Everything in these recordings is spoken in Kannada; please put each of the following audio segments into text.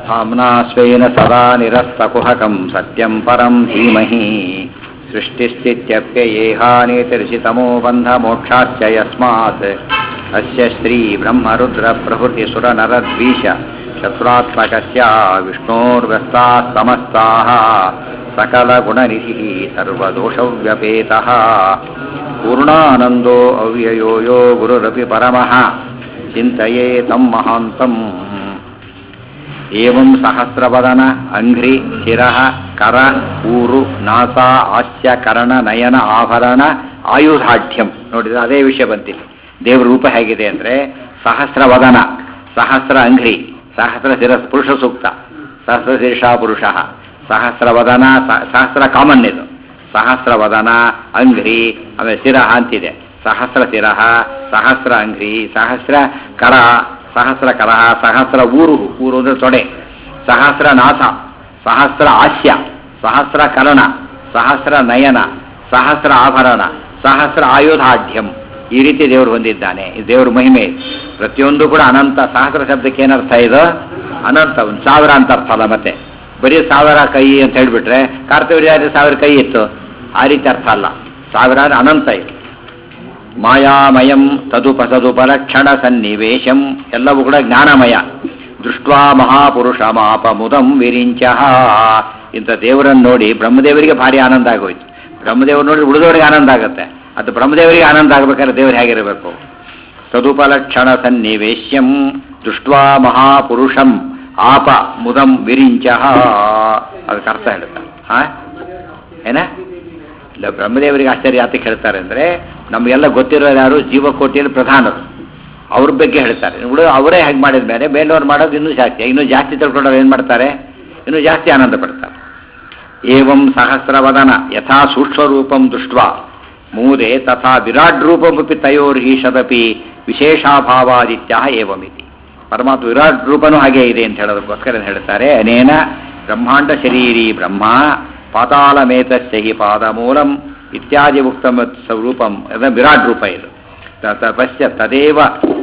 धाम्ना स्वेन सदा निरस्तकुहकं सत्यं परं धीमहि सृष्टिस्थित्यप्ययेहानेतिर्षितमो बन्धमोक्षाश्च यस्मात् अस्य श्रीब्रह्मरुद्रप्रभृतिसुरनरद्वीष शत्रुरात्मकस्य विष्णोर्व्यस्ताः समस्ताः सकलगुणनिधिः सर्वदोषव्यपेतः पूर्णानन्दो अव्ययो यो गुरुरपि परमः चिन्तये तं महान्तम् एवं सहस्रवदन ಅಂಘ್ರಿ ಶಿರಃ ಕರ ಊರು ನಾಸ ಹಾಸ್ಯ ಕರ್ಣ ನಯನ ಆಭರಣ ಆಯುಧಾಢ್ಯಂ ನೋಡಿದ್ರೆ ಅದೇ ವಿಷಯ ಬಂತಿಲ್ಲ ದೇವ್ರ ರೂಪ ಹೇಗಿದೆ ಅಂದರೆ ಸಹಸ್ರವದನ ಸಹಸ್ರ ಅಂಘ್ರಿ ಸಹಸ್ರ ಶಿರ ಪುರುಷ ಸೂಕ್ತ ಸಹಸ್ರ ಶೀರ್ಷ ಪುರುಷ ಸಹಸ್ರವದನ ಸಹಸ್ರ ಕಾಮನ್ ಇದು ಸಹಸ್ರವದನ ಅಂಘ್ರಿ ಆಮೇಲೆ ಶಿರಃ ಅಂತಿದೆ ಸಹಸ್ರ ಶಿರಃ ಸಹಸ್ರ ಅಂಘ್ರಿ ಸಹಸ್ರ ಕರ ಸಹಸ್ರ ಕರ ಸಹಸ್ರ ಊರು ಊರು ಅಂದ್ರೆ ತೊಡೆ ಸಹಸ್ರ ನಾಥ ಸಹಸ್ರ ಹಾಸ್ಯ ಸಹಸ್ರ ಕಲನ ಸಹಸ್ರ ನಯನ ಸಹಸ್ರ ಆಭರಣ ಸಹಸ್ರ ಆಯುಧಾಢ್ಯಂ ಈ ರೀತಿ ದೇವರು ಹೊಂದಿದ್ದಾನೆ ಈ ದೇವ್ರ ಮಹಿಮೆ ಪ್ರತಿಯೊಂದು ಕೂಡ ಅನಂತ ಸಹಸ್ರ ಶಬ್ದಕ್ಕೆ ಏನರ್ಥ ಇದು ಅನಂತ ಒಂದು ಸಾವಿರ ಅಂತ ಅರ್ಥ ಅಲ್ಲ ಮತ್ತೆ ಬರೀ ಸಾವಿರ ಕೈ ಅಂತ ಹೇಳ್ಬಿಟ್ರೆ ಕಾರ್ತಿವರ್ಯ ಸಾವಿರ ಕೈ ಇತ್ತು ಆ ರೀತಿ ಅರ್ಥ ಅಲ್ಲ ಸಾವಿರ ಅಂದ್ರೆ ಅನಂತ ಇದು ಮಾಯಾಮಯಂ ತದುಪಸದುಪಲಕ್ಷಣ ಸನ್ನಿವೇಶಂ ಎಲ್ಲವೂ ಕೂಡ ಜ್ಞಾನಮಯ ದೃಷ್ಟ್ವಾ ಮಹಾಪುರುಷ ಮಾಪ ಮುದಂ ವಿರಿಂಚ ಇಂಥ ದೇವರನ್ನು ನೋಡಿ ಬ್ರಹ್ಮದೇವರಿಗೆ ಭಾರಿ ಆನಂದ ಆಗೋಯ್ತು ಬ್ರಹ್ಮದೇವರು ನೋಡಿ ಉಳಿದವರಿಗೆ ಆನಂದ ಆಗುತ್ತೆ ಅದು ಬ್ರಹ್ಮದೇವರಿಗೆ ಆನಂದ ಆಗಬೇಕಾದ್ರೆ ದೇವರು ಹೇಗಿರಬೇಕು ತದುಪಲಕ್ಷಣ ಸನ್ನಿವೇಶ್ಯಂ ದೃಷ್ಟ್ವಾ ಮಹಾಪುರುಷಂ ಆಪ ಮುದಂ ವಿರಿಂಚ ಅದಕ್ಕೆ ಅರ್ಥ ಹೇಳ್ತಾರೆ ಹಾ ಏನ ಇಲ್ಲ ಬ್ರಹ್ಮದೇವರಿಗೆ ಆಶ್ಚರ್ಯ ಯಾತಕ್ಕೆ ಹೇಳ್ತಾರೆ ಅಂದರೆ ನಮಗೆಲ್ಲ ಗೊತ್ತಿರೋರು ಯಾರು ಜೀವಕೋಟಿಯಲ್ಲಿ ಪ್ರಧಾನರು ಅವ್ರ ಬಗ್ಗೆ ಹೇಳ್ತಾರೆ ಉಳಿದ ಅವರೇ ಹೇಗೆ ಮಾಡಿದ ಮೇಲೆ ಬೇಲವ್ರು ಮಾಡೋದು ಇನ್ನೂ ಜಾಸ್ತಿ ಇನ್ನೂ ಜಾಸ್ತಿ ತಿಳ್ಕೊಂಡವ್ರು ಏನು ಮಾಡ್ತಾರೆ ಇನ್ನೂ ಜಾಸ್ತಿ ಆನಂದ ಪಡ್ತಾರೆ ಏವಂ ಸಹಸ್ರವದನ ಯಥಾ ಸೂಕ್ಷ್ಮರೂಪಂ ದೃಷ್ಟ ಮೂದೆ ತಥಾ ವಿರಾಟ್ ರೂಪಮಪಿ ತಯೋರ್ಹೀಷದಪಿ ವಿಶೇಷಾಭಾವಾದಿತ್ಯ ಏವಮಿತಿ ಪರಮಾತ್ಮ ವಿರಾಟ್ ರೂಪನೂ ಹಾಗೆ ಇದೆ ಅಂತ ಹೇಳೋದಕ್ಕೋಸ್ಕರ ಹೇಳ್ತಾರೆ ಅನೇನ ಬ್ರಹ್ಮಾಂಡ ಶರೀರಿ ಬ್ರಹ್ಮ ಪಾತಾಳಮೇತಸ್ಯ ಹಿ ಪಾದಮೂಲಂ ಇತ್ಯಾದಿ ಉಕ್ತಮ ಸ್ವರೂಪಂ ಅದರ ವಿರಾಟ್ ರೂಪ ಇದು ಪಶ್ಯ ತದೇವ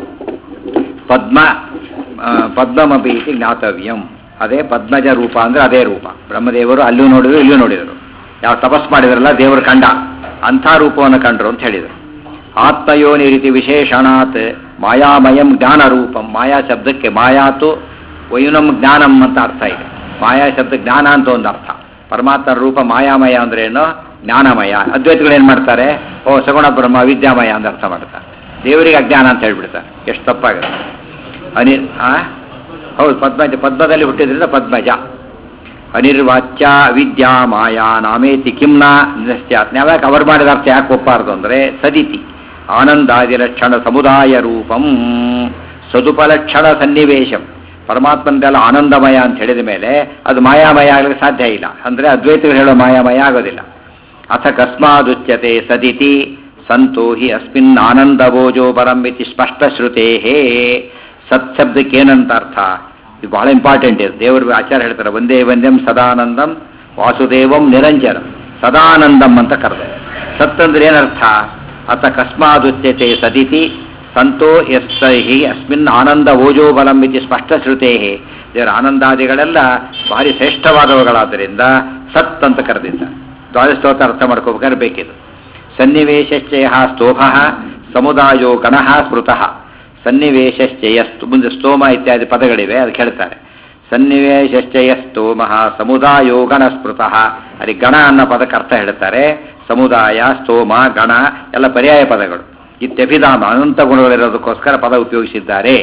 ಪದ್ಮ ಪದ್ಮಮಪಿ ಇತಿ ಜ್ಞಾತವ್ಯಂ ಅದೇ ಪದ್ಮಜ ರೂಪ ಅಂದ್ರೆ ಅದೇ ರೂಪ ಬ್ರಹ್ಮದೇವರು ಅಲ್ಲೂ ನೋಡಿದ್ರು ಇಲ್ಲೂ ನೋಡಿದರು ಯಾವ ತಪಸ್ ಮಾಡಿದ್ರಲ್ಲ ದೇವರು ಕಂಡ ಅಂಥ ರೂಪವನ್ನು ಕಂಡ್ರು ಅಂತ ಹೇಳಿದರು ಆತ್ಮಯೋನಿ ರೀತಿ ವಿಶೇಷಣಾತ್ ಮಾಯಾಮಯಂ ಜ್ಞಾನ ರೂಪಂ ಮಾಯಾ ಶಬ್ದಕ್ಕೆ ಮಾಯಾತು ವಯುನಂ ಜ್ಞಾನಂ ಅಂತ ಅರ್ಥ ಇದೆ ಮಾಯಾ ಶಬ್ದ ಜ್ಞಾನ ಅಂತ ಒಂದು ಅರ್ಥ ಪರಮಾತ್ಮ ರೂಪ ಮಾಯಾಮಯ ಅಂದ್ರೆ ಏನು ಜ್ಞಾನಮಯ ಅದ್ವೈತಗಳು ಏನು ಮಾಡ್ತಾರೆ ಓ ಸಗುಣ ಬ್ರಹ್ಮ ವಿದ್ಯಾಮಯ ಅಂತ ಅರ್ಥ ಮಾಡ್ತಾರೆ ದೇವರಿಗೆ ಅಜ್ಞಾನ ಅಂತ ಹೇಳ್ಬಿಡ್ತಾರೆ ಎಷ್ಟು ತಪ್ಪಾಗುತ್ತೆ ಅನಿ ಆ ಹೌದು ಪದ್ಮಜ ಪದ್ಮದಲ್ಲಿ ಹುಟ್ಟಿದ್ರಿಂದ ಪದ್ಮಜ ಅನಿರ್ವಾಚ್ಯ ವಿದ್ಯಾ ಮಾಯಾ ನಾಮೇತಿ ಕಿಮ್ನ ನಿಶ್ಚಾತ್ ಯಾವಾಗ ಅವರು ಮಾಡಿದ ಅರ್ಥ ಯಾಕೆ ಒಪ್ಪಾರ್ದು ಅಂದರೆ ಸದಿತಿ ಆನಂದಾದಿ ಲಕ್ಷಣ ಸಮುದಾಯ ರೂಪಂ ಸದುಪಲಕ್ಷಣ ಸನ್ನಿವೇಶಂ ಪರಮಾತ್ಮಂದೆಲ್ಲ ಆನಂದಮಯ ಅಂತ ಹೇಳಿದ ಮೇಲೆ ಅದು ಮಾಯಾಮಯ ಆಗಲಿಕ್ಕೆ ಸಾಧ್ಯ ಇಲ್ಲ ಅಂದರೆ ಅದ್ವೈತಗಳು ಹೇಳೋ ಮಾಯಾಮಯ ಆಗೋದಿಲ್ಲ ಅಥ ಕಸ್ಮಾದುಚ್ಯತೆ ಸದಿತಿ ಸಂತೋ ಹಿ ಅಸ್ಮಿನ್ ಆನಂದಭೋಜೋ ಪರಂ ಇತಿ ಸ್ಪಷ್ಟ ಶ್ರುತೇ ಸತ್ ಶಬ್ದಕ್ಕೆ ಏನಂತ ಅರ್ಥ ಇದು ಬಹಳ ಇಂಪಾರ್ಟೆಂಟ್ ಇದೆ ದೇವರು ಆಚಾರ ಹೇಳ್ತಾರೆ ಒಂದೇ ಒಂದೇಂ ಸದಾನಂದಂ ವಾಸುದೇವಂ ನಿರಂಜನಂ ಸದಾನಂದಂ ಅಂತ ಕರೆದೆ ಸತ್ ಅಂದ್ರೆ ಏನರ್ಥ ಅಥ ಕಸ್ಮಾದುಚ್ಯತೆ ಸದಿತಿ ಸಂತೋ ಎಸ್ ಹಿ ಅಸ್ಮಿನ್ ಆನಂದ ಓಜೋ ಬಲಂ ಇತಿ ಸ್ಪಷ್ಟ ಶ್ರುತೇ ದೇವರ ಆನಂದಾದಿಗಳೆಲ್ಲ ಭಾರಿ ಶ್ರೇಷ್ಠವಾದವುಗಳಾದ್ದರಿಂದ ಸತ್ ಅಂತ ಕರೆದಿದ್ದ ದ್ವಾದಶೋತ್ತ ಅರ್ಥ ಮಾಡ್ಕೋಬೇಕಾದ್ರೆ ಬೇಕಿದು ಸನ್ನಿವೇಶಶ್ಚಯ ಸ್ತೋಭ ಸಮುದಾಯೋ ಗಣಃ ಸ್ಮೃತಃ ಸನ್ನಿವೇಶಶ್ಚಯ ಮುಂದೆ ಸ್ತೋಮ ಇತ್ಯಾದಿ ಪದಗಳಿವೆ ಅದಕ್ಕೆ ಹೇಳ್ತಾರೆ ಸನ್ನಿವೇಶಶ್ಚಯ ಸ್ತೋಮ ಸಮುದಾಯೋ ಗಣ ಸ್ಮೃತಃ ಅಲ್ಲಿ ಗಣ ಅನ್ನೋ ಪದಕ್ಕೆ ಅರ್ಥ ಹೇಳ್ತಾರೆ ಸಮುದಾಯ ಸ್ತೋಮ ಗಣ ಎಲ್ಲ ಪರ್ಯಾಯ ಪದಗಳು ಇತ್ಯಭಿಧಾಮ ಅನಂತ ಗುಣಗಳಿರೋದಕ್ಕೋಸ್ಕರ ಪದ ಉಪಯೋಗಿಸಿದ್ದಾರೆ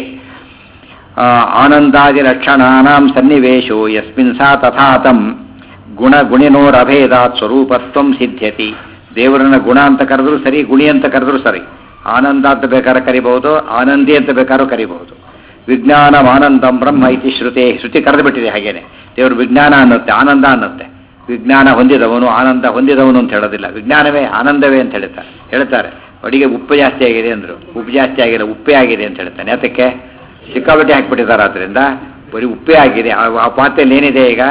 ಆನಂದಾದಿ ಲಕ್ಷಣಾನಾಂ ಸನ್ನಿವೇಶೋ ಯಸ್ಮಿನ್ ಸಾ ತಥಾತಂ ಗುಣ ಗುಣಿನೋರಭೇದಾತ್ ಸ್ವರೂಪತ್ವಂ ಸಿದ್ಧ್ಯತಿ ದೇವರನ್ನ ಗುಣ ಅಂತ ಕರೆದ್ರು ಸರಿ ಗುಣಿ ಅಂತ ಕರೆದ್ರು ಸರಿ ಆನಂದ ಅಂತ ಬೇಕಾದ್ರೆ ಕರಿಬಹುದು ಆನಂದಿ ಅಂತ ಬೇಕಾದ್ರೂ ಕರಿಬಹುದು ವಿಜ್ಞಾನಂ ಆನಂದಂ ಬ್ರಹ್ಮ ಇತಿ ಶ್ರುತಿ ಶ್ರುತಿ ಕರೆದು ಬಿಟ್ಟಿದೆ ಹಾಗೇನೆ ದೇವರು ವಿಜ್ಞಾನ ಅನ್ನುತ್ತೆ ಆನಂದ ಅನ್ನುತ್ತೆ ವಿಜ್ಞಾನ ಹೊಂದಿದವನು ಆನಂದ ಹೊಂದಿದವನು ಅಂತ ಹೇಳೋದಿಲ್ಲ ವಿಜ್ಞಾನವೇ ಆನಂದವೇ ಅಂತ ಹೇಳ್ತಾರೆ ಹೇಳ್ತಾರೆ ಅಡಿಗೆ ಉಪ್ಪು ಜಾಸ್ತಿ ಆಗಿದೆ ಅಂದರು ಉಪ್ಪು ಜಾಸ್ತಿ ಆಗಿಲ್ಲ ಉಪ್ಪೇ ಆಗಿದೆ ಅಂತ ಹೇಳ್ತಾನೆ ಅದಕ್ಕೆ ಸಿಕ್ಕಾಬಟ್ಟೆ ಹಾಕ್ಬಿಟ್ಟಿದ್ದಾರೆ ಆದ್ದರಿಂದ ಬರೀ ಉಪ್ಪೇ ಆಗಿದೆ ಆ ಪಾತ್ರೆಯಲ್ಲಿ ಏನಿದೆ ಈಗ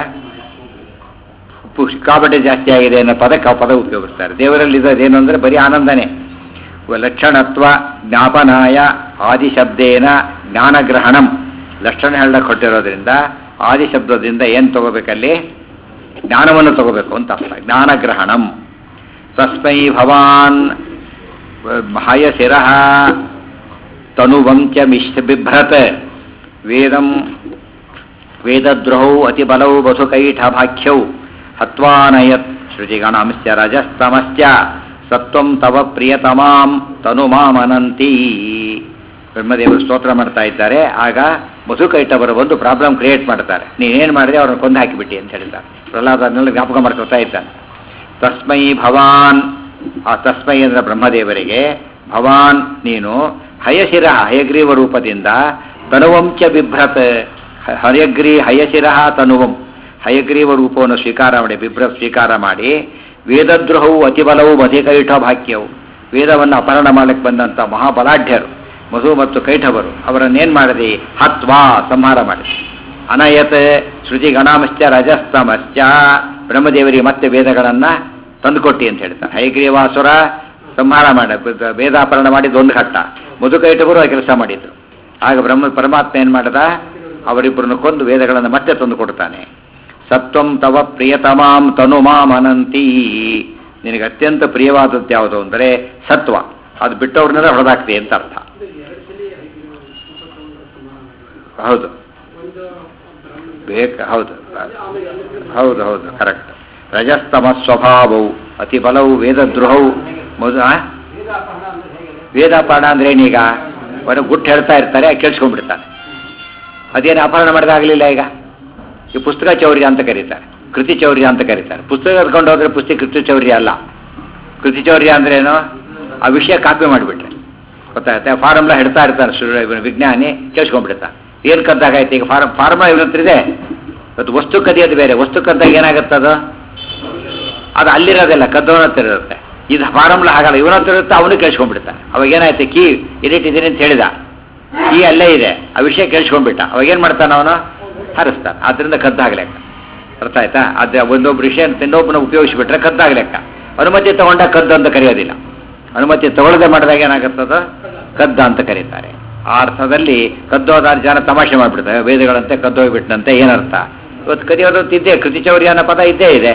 ಉಪ್ಪು ಸಿಕ್ಕಾಬಟ್ಟೆ ಜಾಸ್ತಿ ಆಗಿದೆ ಅನ್ನೋ ಪದಕ್ಕೆ ಆ ಪದ ಉಪಯೋಗಿಸ್ತಾರೆ ದೇವರಲ್ಲಿ ಇದೇನು ಅಂದರೆ ಬರೀ ಆನಂದನೇ ಲಕ್ಷಣತ್ವ ಜ್ಞಾಪನಾಯ ಆದಿಶಬ್ದೇನ ಜ್ಞಾನಗ್ರಹಣಂ ಲಕ್ಷಣ ಹೇಳಕ್ಕೆ ಕೊಟ್ಟಿರೋದ್ರಿಂದ ಆದಿ ಶಬ್ದದಿಂದ ಏನು ತಗೋಬೇಕಲ್ಲಿ ಜ್ಞಾನವನ್ನು ತಗೋಬೇಕು ಅಂತ ಅರ್ಥ ಜ್ಞಾನಗ್ರಹಣಂ ತಸ್ಮೈ ಭವಾನ್ ಹಯಶಿರ ತನುವಂಚ ಮಿಶ್ರ ಬಿಭ್ರತ್ ವೇದಂ ವೇದದ್ರೋಹೌ ಅತಿಬಲೌ ವಸುಕೈಠಭಾಖ್ಯೌ ಹತ್ವಾನಯತ್ ಶ್ರುತಿಗಣಂಶ್ಚ ರಜಸ್ತಮಶ್ಚ ಸತ್ವಂ ತವ ಪ್ರಿಯತಮಾಂ ತನು ಮಾಮನಂತಿ ಬ್ರಹ್ಮದೇವರು ಸ್ತೋತ್ರ ಮಾಡ್ತಾ ಇದ್ದಾರೆ ಆಗ ಮಧುಕೈಟವರು ಒಂದು ಪ್ರಾಬ್ಲಮ್ ಕ್ರಿಯೇಟ್ ಮಾಡ್ತಾರೆ ನೀನೇನು ಮಾಡಿದೆ ಅವ್ರನ್ನ ಕೊಂದು ಹಾಕಿಬಿಟ್ಟಿ ಅಂತ ಹೇಳಿದ್ದಾರೆ ಪ್ರಹ್ಲಾದ ಅದನ್ನೆಲ್ಲ ಜ್ಞಾಪಕ ಮಾಡ್ಕೊತಾ ಇದ್ದಾನೆ ತಸ್ಮೈ ಭವಾನ್ ಆ ತಸ್ಮೈ ಅಂದ್ರೆ ಬ್ರಹ್ಮದೇವರಿಗೆ ಭವಾನ್ ನೀನು ಹಯಶಿರ ಹಯಗ್ರೀವ ರೂಪದಿಂದ ತನುವಂಚ ಬಿಭ್ರತ್ ಹ- ಹಯಗ್ರೀ ಹಯಶಿರ ತನುವಂ ಹಯಗ್ರೀವ ರೂಪವನ್ನು ಸ್ವೀಕಾರ ಮಾಡಿ ಬಿಭ್ರತ್ ಸ್ವೀಕಾರ ಮಾಡಿ ವೇದದ್ರೋಹವು ಅತಿಬಲವು ಮಧಿಕೈಠ ಭಾಕ್ಯವು ವೇದವನ್ನು ಅಪಹರಣ ಮಾಡಲಿಕ್ಕೆ ಬಂದಂಥ ಮಹಾಬಲಾಢ್ಯರು ಮಧು ಮತ್ತು ಕೈಠವರು ಅವರನ್ನೇನು ಮಾಡಿದೆ ಹತ್ವಾ ಸಂಹಾರ ಮಾಡಿ ಅನಯತ್ ಶ್ರುತಿ ಗಣಾಮಶ್ಚ ರಜಸ್ತಮಶ್ಚ ಬ್ರಹ್ಮದೇವರಿಗೆ ಮತ್ತೆ ವೇದಗಳನ್ನು ತಂದುಕೊಟ್ಟಿ ಅಂತ ಹೇಳ್ತಾರೆ ಹೈಗ್ರೀವಾಸುರ ಸಂಹಾರ ಮಾಡ ವೇದಾಪರಣ ಮಾಡಿದ್ದು ಒಂದು ಘಟ್ಟ ಮಧುಕೈಟವರು ಆ ಕೆಲಸ ಮಾಡಿದ್ರು ಆಗ ಬ್ರಹ್ಮ ಪರಮಾತ್ಮ ಏನು ಮಾಡದ ಅವರಿಬ್ಬರನ್ನು ಕೊಂದು ವೇದಗಳನ್ನು ಮತ್ತೆ ತಂದು ಕೊಡ್ತಾನೆ ಸತ್ವಂ ತವ ಪ್ರಿಯತಮಾಂ ತನು ಮಾಂ ಅನಂತಿ ನಿನಗೆ ಅತ್ಯಂತ ಪ್ರಿಯವಾದದ್ದು ಯಾವುದು ಅಂದರೆ ಸತ್ವ ಅದು ಬಿಟ್ಟವ್ರನ್ನೆಲ್ಲ ಹೊಡೆದಾಕ್ತಿ ಅಂತ ಅರ್ಥ ಹೌದು ಬೇಕ ಹೌದು ಹೌದು ಹೌದು ಕರೆಕ್ಟ್ ರಜಸ್ತಮ ಸ್ವಭಾವವು ಅತಿ ಬಲವು ವೇದದ್ರೋಹವು ಮೊದ ಆ? ವೇದಾಪಹರಣ ಅಂದ್ರೆ ಏನೀಗ ಅವನು ಗುಟ್ಟು ಹೇಳ್ತಾ ಇರ್ತಾರೆ ಕೇಳಿಸ್ಕೊಂಡ್ಬಿಡ್ತಾನೆ ಅದೇನು ಅಪಹರಣ ಮಾಡಿದಾಗಲಿಲ್ಲ ಈಗ ಈ ಪುಸ್ತಕ ಚೌರ್ಯ ಅಂತ ಕರೀತಾರೆ ಕೃತಿ ಚೌರ್ಯ ಅಂತ ಕರೀತಾರೆ ಪುಸ್ತಕ ಎತ್ಕೊಂಡು ಹೋದ್ರೆ ಪುಸ್ತಕ ಕೃತಿ ಚೌರ್ಯ ಅಲ್ಲ ಕೃತಿ ಚೌರ್ಯ ಅಂದ್ರೆ ಏನು ಆ ವಿಷಯ ಕಾಪಿ ಮಾಡಿಬಿಟ್ರೆ ಗೊತ್ತಾಗುತ್ತೆ ಫಾರ್ಮ್ಲ ಹಿಡ್ತಾ ಇರ್ತಾನೆ ಸುಳ್ಳು ಇವನು ವಿಜ್ಞಾನಿ ಕೇಳಿಸ್ಕೊಂಡ್ಬಿಡ್ತಾನೆ ಏನು ಕದ್ದಾಗೈತೆ ಈಗ ಫಾರ್ಮ್ ಫಾರ್ಮ ಇವನ ಹತ್ರ ಇದೆ ಇವತ್ತು ವಸ್ತು ಕದಿಯೋದು ಬೇರೆ ವಸ್ತು ಕದ್ದಾಗ ಏನಾಗುತ್ತೆ ಅದು ಅದು ಅಲ್ಲಿರೋದಿಲ್ಲ ಕದ್ದವನ ಹತ್ರ ಇರುತ್ತೆ ಇದು ಫಾರಮ್ಲ ಆಗಲ್ಲ ಇವನ ಹತ್ರ ಇರುತ್ತೆ ಅವನು ಕೇಳಿಸ್ಕೊಂಡ್ಬಿಡ್ತಾನೆ ಅವಾಗ ಏನಾಯ್ತು ಕೀ ಇಲ್ಲಿಟ್ಟಿದ್ದೀನಿ ಅಂತ ಹೇಳಿದ ಕೀ ಅಲ್ಲೇ ಇದೆ ಆ ವಿಷಯ ಕೇಳಿಸ್ಕೊಂಡ್ಬಿಟ್ಟ ಅವಾಗ ಏನು ಮಾಡ್ತಾನೆ ಅವನು ಹರಿಸ್ತಾನೆ ಆದ್ರಿಂದ ಕದ್ದಾಗ್ಲೆಕ್ಕ ಅರ್ಥ ಆಯ್ತಾ ಅದೇ ಒಂದೊಬ್ಬ ವಿಷಯ ಇನ್ನೊಬ್ಬನ ಉಪಯೋಗಿಸ್ಬಿಟ್ರೆ ಕದ್ದಾಗ್ಲೆಕ್ಕ ಅನುಮತಿ ತಗೊಂಡ ಕದ್ದು ಅಂತ ಕರೆಯೋದಿಲ್ಲ ಅನುಮತಿ ತಗೊಳ್ಳದೆ ಮಾಡಿದಾಗ ಏನಾಗುತ್ತದ ಕದ್ದ ಅಂತ ಕರೀತಾರೆ ಆ ಅರ್ಥದಲ್ಲಿ ಕದ್ದೋದ ಜನ ತಮಾಷೆ ಮಾಡಿಬಿಡ್ತಾರೆ ವೇದಗಳಂತೆ ಕದ್ದೋಗ್ಬಿಟ್ಟಂತೆ ಏನರ್ಥ ಇವತ್ತು ಕದಿಯೋದು ಇದ್ದೇ ಕೃತಿ ಚೌರ್ಯ ಅನ್ನೋ ಪದ ಇದ್ದೇ ಇದೆ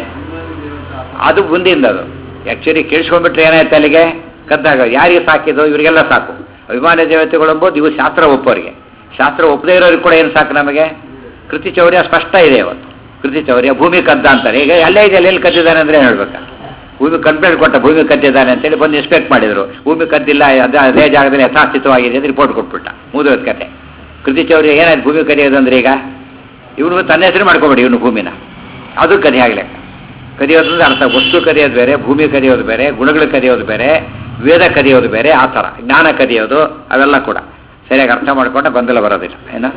ಅದು ಮುಂದಿಂದ ಅದು ಆ್ಯಕ್ಚುಲಿ ಕೇಳಿಸ್ಕೊಂಡ್ಬಿಟ್ರೆ ಏನಾಯ್ತು ಅಲ್ಲಿಗೆ ಕದ್ದಾಗ ಯಾರಿಗೆ ಸಾಕಿದ್ದು ಇವರಿಗೆಲ್ಲ ಸಾಕು ಅಭಿಮಾನ ದೇವತೆಗಳು ಎಂಬುದು ಇವು ಶಾಸ್ತ್ರ ಒಪ್ಪೋರಿಗೆ ಶಾಸ್ತ್ರ ಒಪ್ಪದೇ ಇರೋರಿಗೆ ಕೂಡ ಏನು ಸಾಕು ನಮಗೆ ಕೃತಿ ಚೌರ್ಯ ಸ್ಪಷ್ಟ ಇದೆ ಇವತ್ತು ಕೃತಿ ಚೌರ್ಯ ಭೂಮಿ ಕದ್ದ ಅಂತಾರೆ ಈಗ ಅಲ್ಲೇ ಇದೆ ಎಲ್ಲಿ ಕದ್ದಿದ್ದಾನೆ ಅಂದ್ರೆ ಏನು ಹೇಳ್ಬೇಕಾ ಭೂಮಿ ಕಂಪ್ಲೇಂಟ್ ಕೊಟ್ಟ ಭೂಮಿ ಕದ್ದಿದ್ದಾನೆ ಅಂತೇಳಿ ಬಂದು ಇನ್ಸ್ಪೆಕ್ಟ್ ಮಾಡಿದ್ರು ಭೂಮಿ ಕದ್ದಿಲ್ಲ ಅದೇ ಅದೇ ಜಾಗದಲ್ಲಿ ಯಥಾಸ್ಥಿತವಾಗಿದೆ ಅಂತ ರಿಪೋರ್ಟ್ ಕೊಟ್ಬಿಟ್ಟ ಮುಗಿದೋದ್ ಕತೆ ಕೃತಿ ಚೌರ್ಯ ಏನಾಯ್ತು ಭೂಮಿ ಕದಿಯೋದು ಅಂದ್ರೆ ಈಗ ಇವನು ತನ್ನ ಹೆಸರು ಮಾಡ್ಕೊಬೇಡಿ ಇವನು ಭೂಮಿನ ಅದು ಕದಿ ಆಗ್ಲೆಕ್ಕ ಕದಿಯೋದು ಅಂದ್ರೆ ಅರ್ಥ ವಸ್ತು ಕದಿಯೋದು ಬೇರೆ ಭೂಮಿ ಕದಿಯೋದು ಬೇರೆ ಗುಣಗಳು ಕದಿಯೋದು ಬೇರೆ ವೇದ ಕದಿಯೋದು ಬೇರೆ ಆ ಥರ ಜ್ಞಾನ ಕದಿಯೋದು ಅವೆಲ್ಲ ಕೂಡ ಸರಿಯಾಗಿ ಅರ್ಥ ಮಾಡ್ಕೊಂಡೆ ಗೊಂದಲ ಬರೋದಿಲ್ಲ ಏನ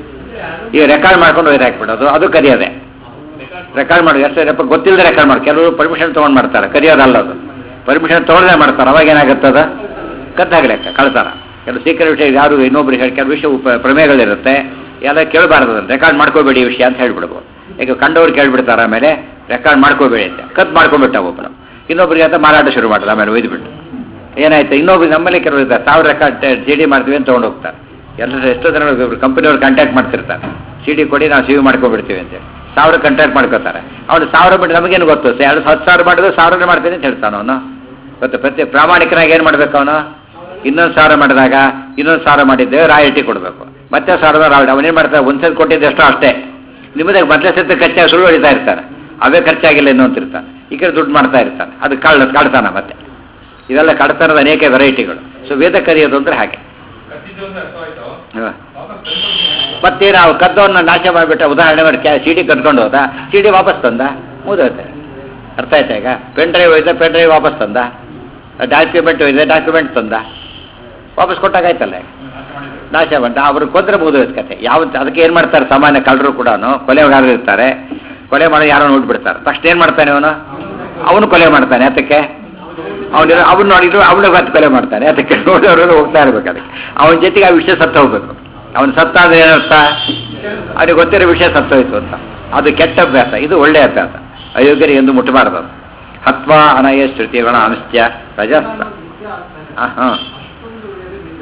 ಈಗ ರೆಕಾರ್ಡ್ ಮಾಡ್ಕೊಂಡು ಒಯ್ದು ಹಾಕ್ಬಿಡೋದು ಅದು ಕದಿಯೋದೆ ರೆಕಾರ್ಡ್ ಮಾಡಿ ಎಷ್ಟು ರಪ್ಪ ಗೊತ್ತಿಲ್ಲದೆ ರೆಕಾರ್ಡ್ ಮಾಡಿ ಕೆಲವರು ಪರ್ಮಿಷನ್ ತೊಗೊಂಡು ಮಾಡ್ತಾರೆ ಕದಿಯೋದಲ್ಲ ಅದು ಪರ್ಮಿಷನ್ ತೊಗೊಳ್ಳದೆ ಮಾಡ್ತಾರೆ ಅವಾಗ ಏನಾಗುತ್ತದ ಕದ್ದಾಗ ಲೆಕ್ಕ ಕಳ್ತಾರ ಕೆಲವು ಸೀಕ್ರೆಟ್ ವಿಷಯ ಯಾರು ಇನ್ನೊಬ್ರಿಗೆ ಹೇಳಿ ಕೆಲವು ವಿಷಯ ಉಪ ಪ್ರಮೇಯಗಳಿರುತ್ತೆ ಎಲ್ಲ ಕೇಳಬಾರ್ದು ಅದನ್ನು ರೆಕಾರ್ಡ್ ಮಾಡ್ಕೋಬೇಡಿ ಈ ವಿಷಯ ಅಂತ ಹೇಳ್ಬಿಡ್ಬೋದು ಈಗ ಕಂಡವ್ರು ಕೇಳ್ಬಿಡ್ತಾರೆ ಆಮೇಲೆ ರೆಕಾರ್ಡ್ ಮಾಡ್ಕೋಬೇಡಿ ಅಂತ ಕತ್ ಮಾಡ್ಕೊಂಡ್ಬಿಟ್ಟ ಒಬ್ಬನು ಇನ್ನೊಬ್ರಿಗೆ ಅಂತ ಮಾರಾಟ ಶುರು ಮಾಡಿದ ಆಮೇಲೆ ಒಯ್ದುಬಿಟ್ಟು ಏನಾಯ್ತು ಇನ್ನೊಬ್ರು ನಮ್ಮಲ್ಲಿ ಕೆಲವರು ಇದ್ದಾರೆ ಸಾವಿರ ರೆಕಾರ್ಡ್ ಸಿ ಡಿ ಮಾಡ್ತೀವಿ ಅಂತ ತೊಗೊಂಡು ಹೋಗ್ತಾರೆ ಎಲ್ಲರೂ ಎಷ್ಟೋ ಜನ ಕಂಪನಿಯವ್ರು ಕಾಂಟ್ಯಾಕ್ಟ್ ಮಾಡ್ತಿರ್ತಾರೆ ಸಿ ಡಿ ಕೊಡಿ ನಾವು ಸೇವ್ ಮಾಡ್ಕೊಂಡ್ಬಿಡ್ತೀವಿ ಅಂತೇಳಿ ಸಾವಿರ ಕಾಂಟ್ಯಾಕ್ಟ್ ಮಾಡ್ಕೋತಾರೆ ಅವನು ಸಾವಿರ ಬಿಟ್ಟು ನಮಗೇನು ಗೊತ್ತು ಸ- ಎರಡು ಹತ್ತು ಸಾವಿರ ಮಾಡಿದ್ರು ಸಾವಿರ ಮಾಡ್ತೀನಿ ಅಂತ ಹೇಳ್ತಾನೆ ಅವನು ಗೊತ್ತು ಪ್ರತಿ ಪ್ರಾಮಾಣಿಕನಾಗಿ ಏನು ಮಾಡ್ಬೇಕು ಅವನು ಇನ್ನೊಂದು ಸಾವಿರ ಮಾಡಿದಾಗ ಇನ್ನೊಂದು ಸಾವಿರ ಮಾಡಿದ್ದೇವೆ ರಾಯಲ್ಟಿ ಕೊಡಬೇಕು ಮತ್ತೆ ಸಾವಿರದ ರಾಯಲ್ಟಿ ಅವನೇನು ಮಾಡ್ತಾರೆ ಒಂದ್ಸತಿ ಕೊಟ್ಟಿದ್ದು ಎಷ್ಟೋ ಅಷ್ಟೇ ನಿಮ್ಮದೇ ಮೊದಲೇ ಸತಿ ಖರ್ಚಾಗಿ ಸುಳ್ಳು ಹೊಡಿತಾ ಇರ್ತಾನೆ ಅವೇ ಖರ್ಚಾಗಿಲ್ಲ ಇನ್ನೂ ಅಂತಿರ್ತಾನೆ ಈ ಕಡೆ ದುಡ್ಡು ಮಾಡ್ತಾ ಇರ್ತಾನೆ ಅದು ಕಳ್ಳ ಕಳ್ತಾನ ಮತ್ತೆ ಇವೆಲ್ಲ ಕಳ್ತನದ ಅನೇಕ ವೆರೈಟಿಗಳು ಸೊ ವೇದ ಕರೆಯೋದು ಅಂದ್ರೆ ಹಾಗೆ ಹ. ಮತ್ತೆ ನಾವು ಕದ್ದವನ್ನ ನಾಶ ಮಾಡಿಬಿಟ್ಟ ಉದಾಹರಣೆ ಮಾಡಿ ಕ್ಯಾ ಸಿ ಡಿ ಕದ್ಕೊಂಡು ಹೋದ ಸಿ ಡಿ ವಾಪಸ್ ತಂದ ಮುಗಿದೋಯ್ತೆ ಅರ್ಥ ಆಯ್ತಾ ಈಗ ಪೆನ್ ಡ್ರೈವ್ ಹೋಯ್ತಾ ಪೆನ್ ಡ್ರೈವ್ ವಾಪಸ್ ತಂದ ಡಾಕ್ಯುಮೆಂಟ್ ಹೋಯ್ದೆ ಡಾಕ್ಯುಮೆಂಟ್ ತಂದ ವಾಪಸ್ ಕೊಟ್ಟಾಗಾಯ್ತಲ್ಲ ನಾಶ ಬಂದ ಅವ್ರು ಕೊಂದ್ರೆ ಮುಗಿದೋಯ್ತು ಕತೆ ಯಾವ ಅದಕ್ಕೆ ಏನು ಮಾಡ್ತಾರೆ ಸಾಮಾನ್ಯ ಕಳ್ಳರು ಕೂಡ ಕೊಲೆಗಾರರು ಇರ್ತಾರೆ ಕೊಲೆ ಮಾಡೋ ಯಾರೋ ನೋಡ್ಬಿಡ್ತಾರೆ ತಕ್ಷಣ ಏನು ಮಾಡ್ತಾನೆ ಅವನು ಅವನು ಕೊಲೆ ಮಾಡ್ತಾನೆ ಅದಕ್ಕೆ ಅವನು ಅವ್ನು ನೋಡಿದ್ರು ಅವನು ಮತ್ತೆ ಕೊಲೆ ಮಾಡ್ತಾನೆ ಅದಕ್ಕೆ ನೋಡೋರು ಹೋಗ್ತಾ ಇರ್ಬೇಕು ಅದಕ್ಕೆ ಅವನ ಜೊತೆಗೆ ಆ ವಿಷಯ ಸತ್ತು ಹೋಗ್ಬೇಕು ಅವನು ಸತ್ತ ಅಂದ್ರೆ ಏನರ್ಥ ಅವನಿಗೆ ಗೊತ್ತಿರೋ ವಿಷಯ ಸತ್ತೋಯ್ತು ಅಂತ ಅದು ಕೆಟ್ಟ ಅಭ್ಯಾಸ ಇದು ಒಳ್ಳೆ ಅಭ್ಯಾಸ ಅಯೋಗ್ಯರಿಗೆ ಎಂದು ಮುಟ್ಟಬಾರದು ಹತ್ವ ಅನಯ ಶ್ರುತಿಗಳ ಅಂಶ್ಯ ರಜಸ್ತ ಹಾಂ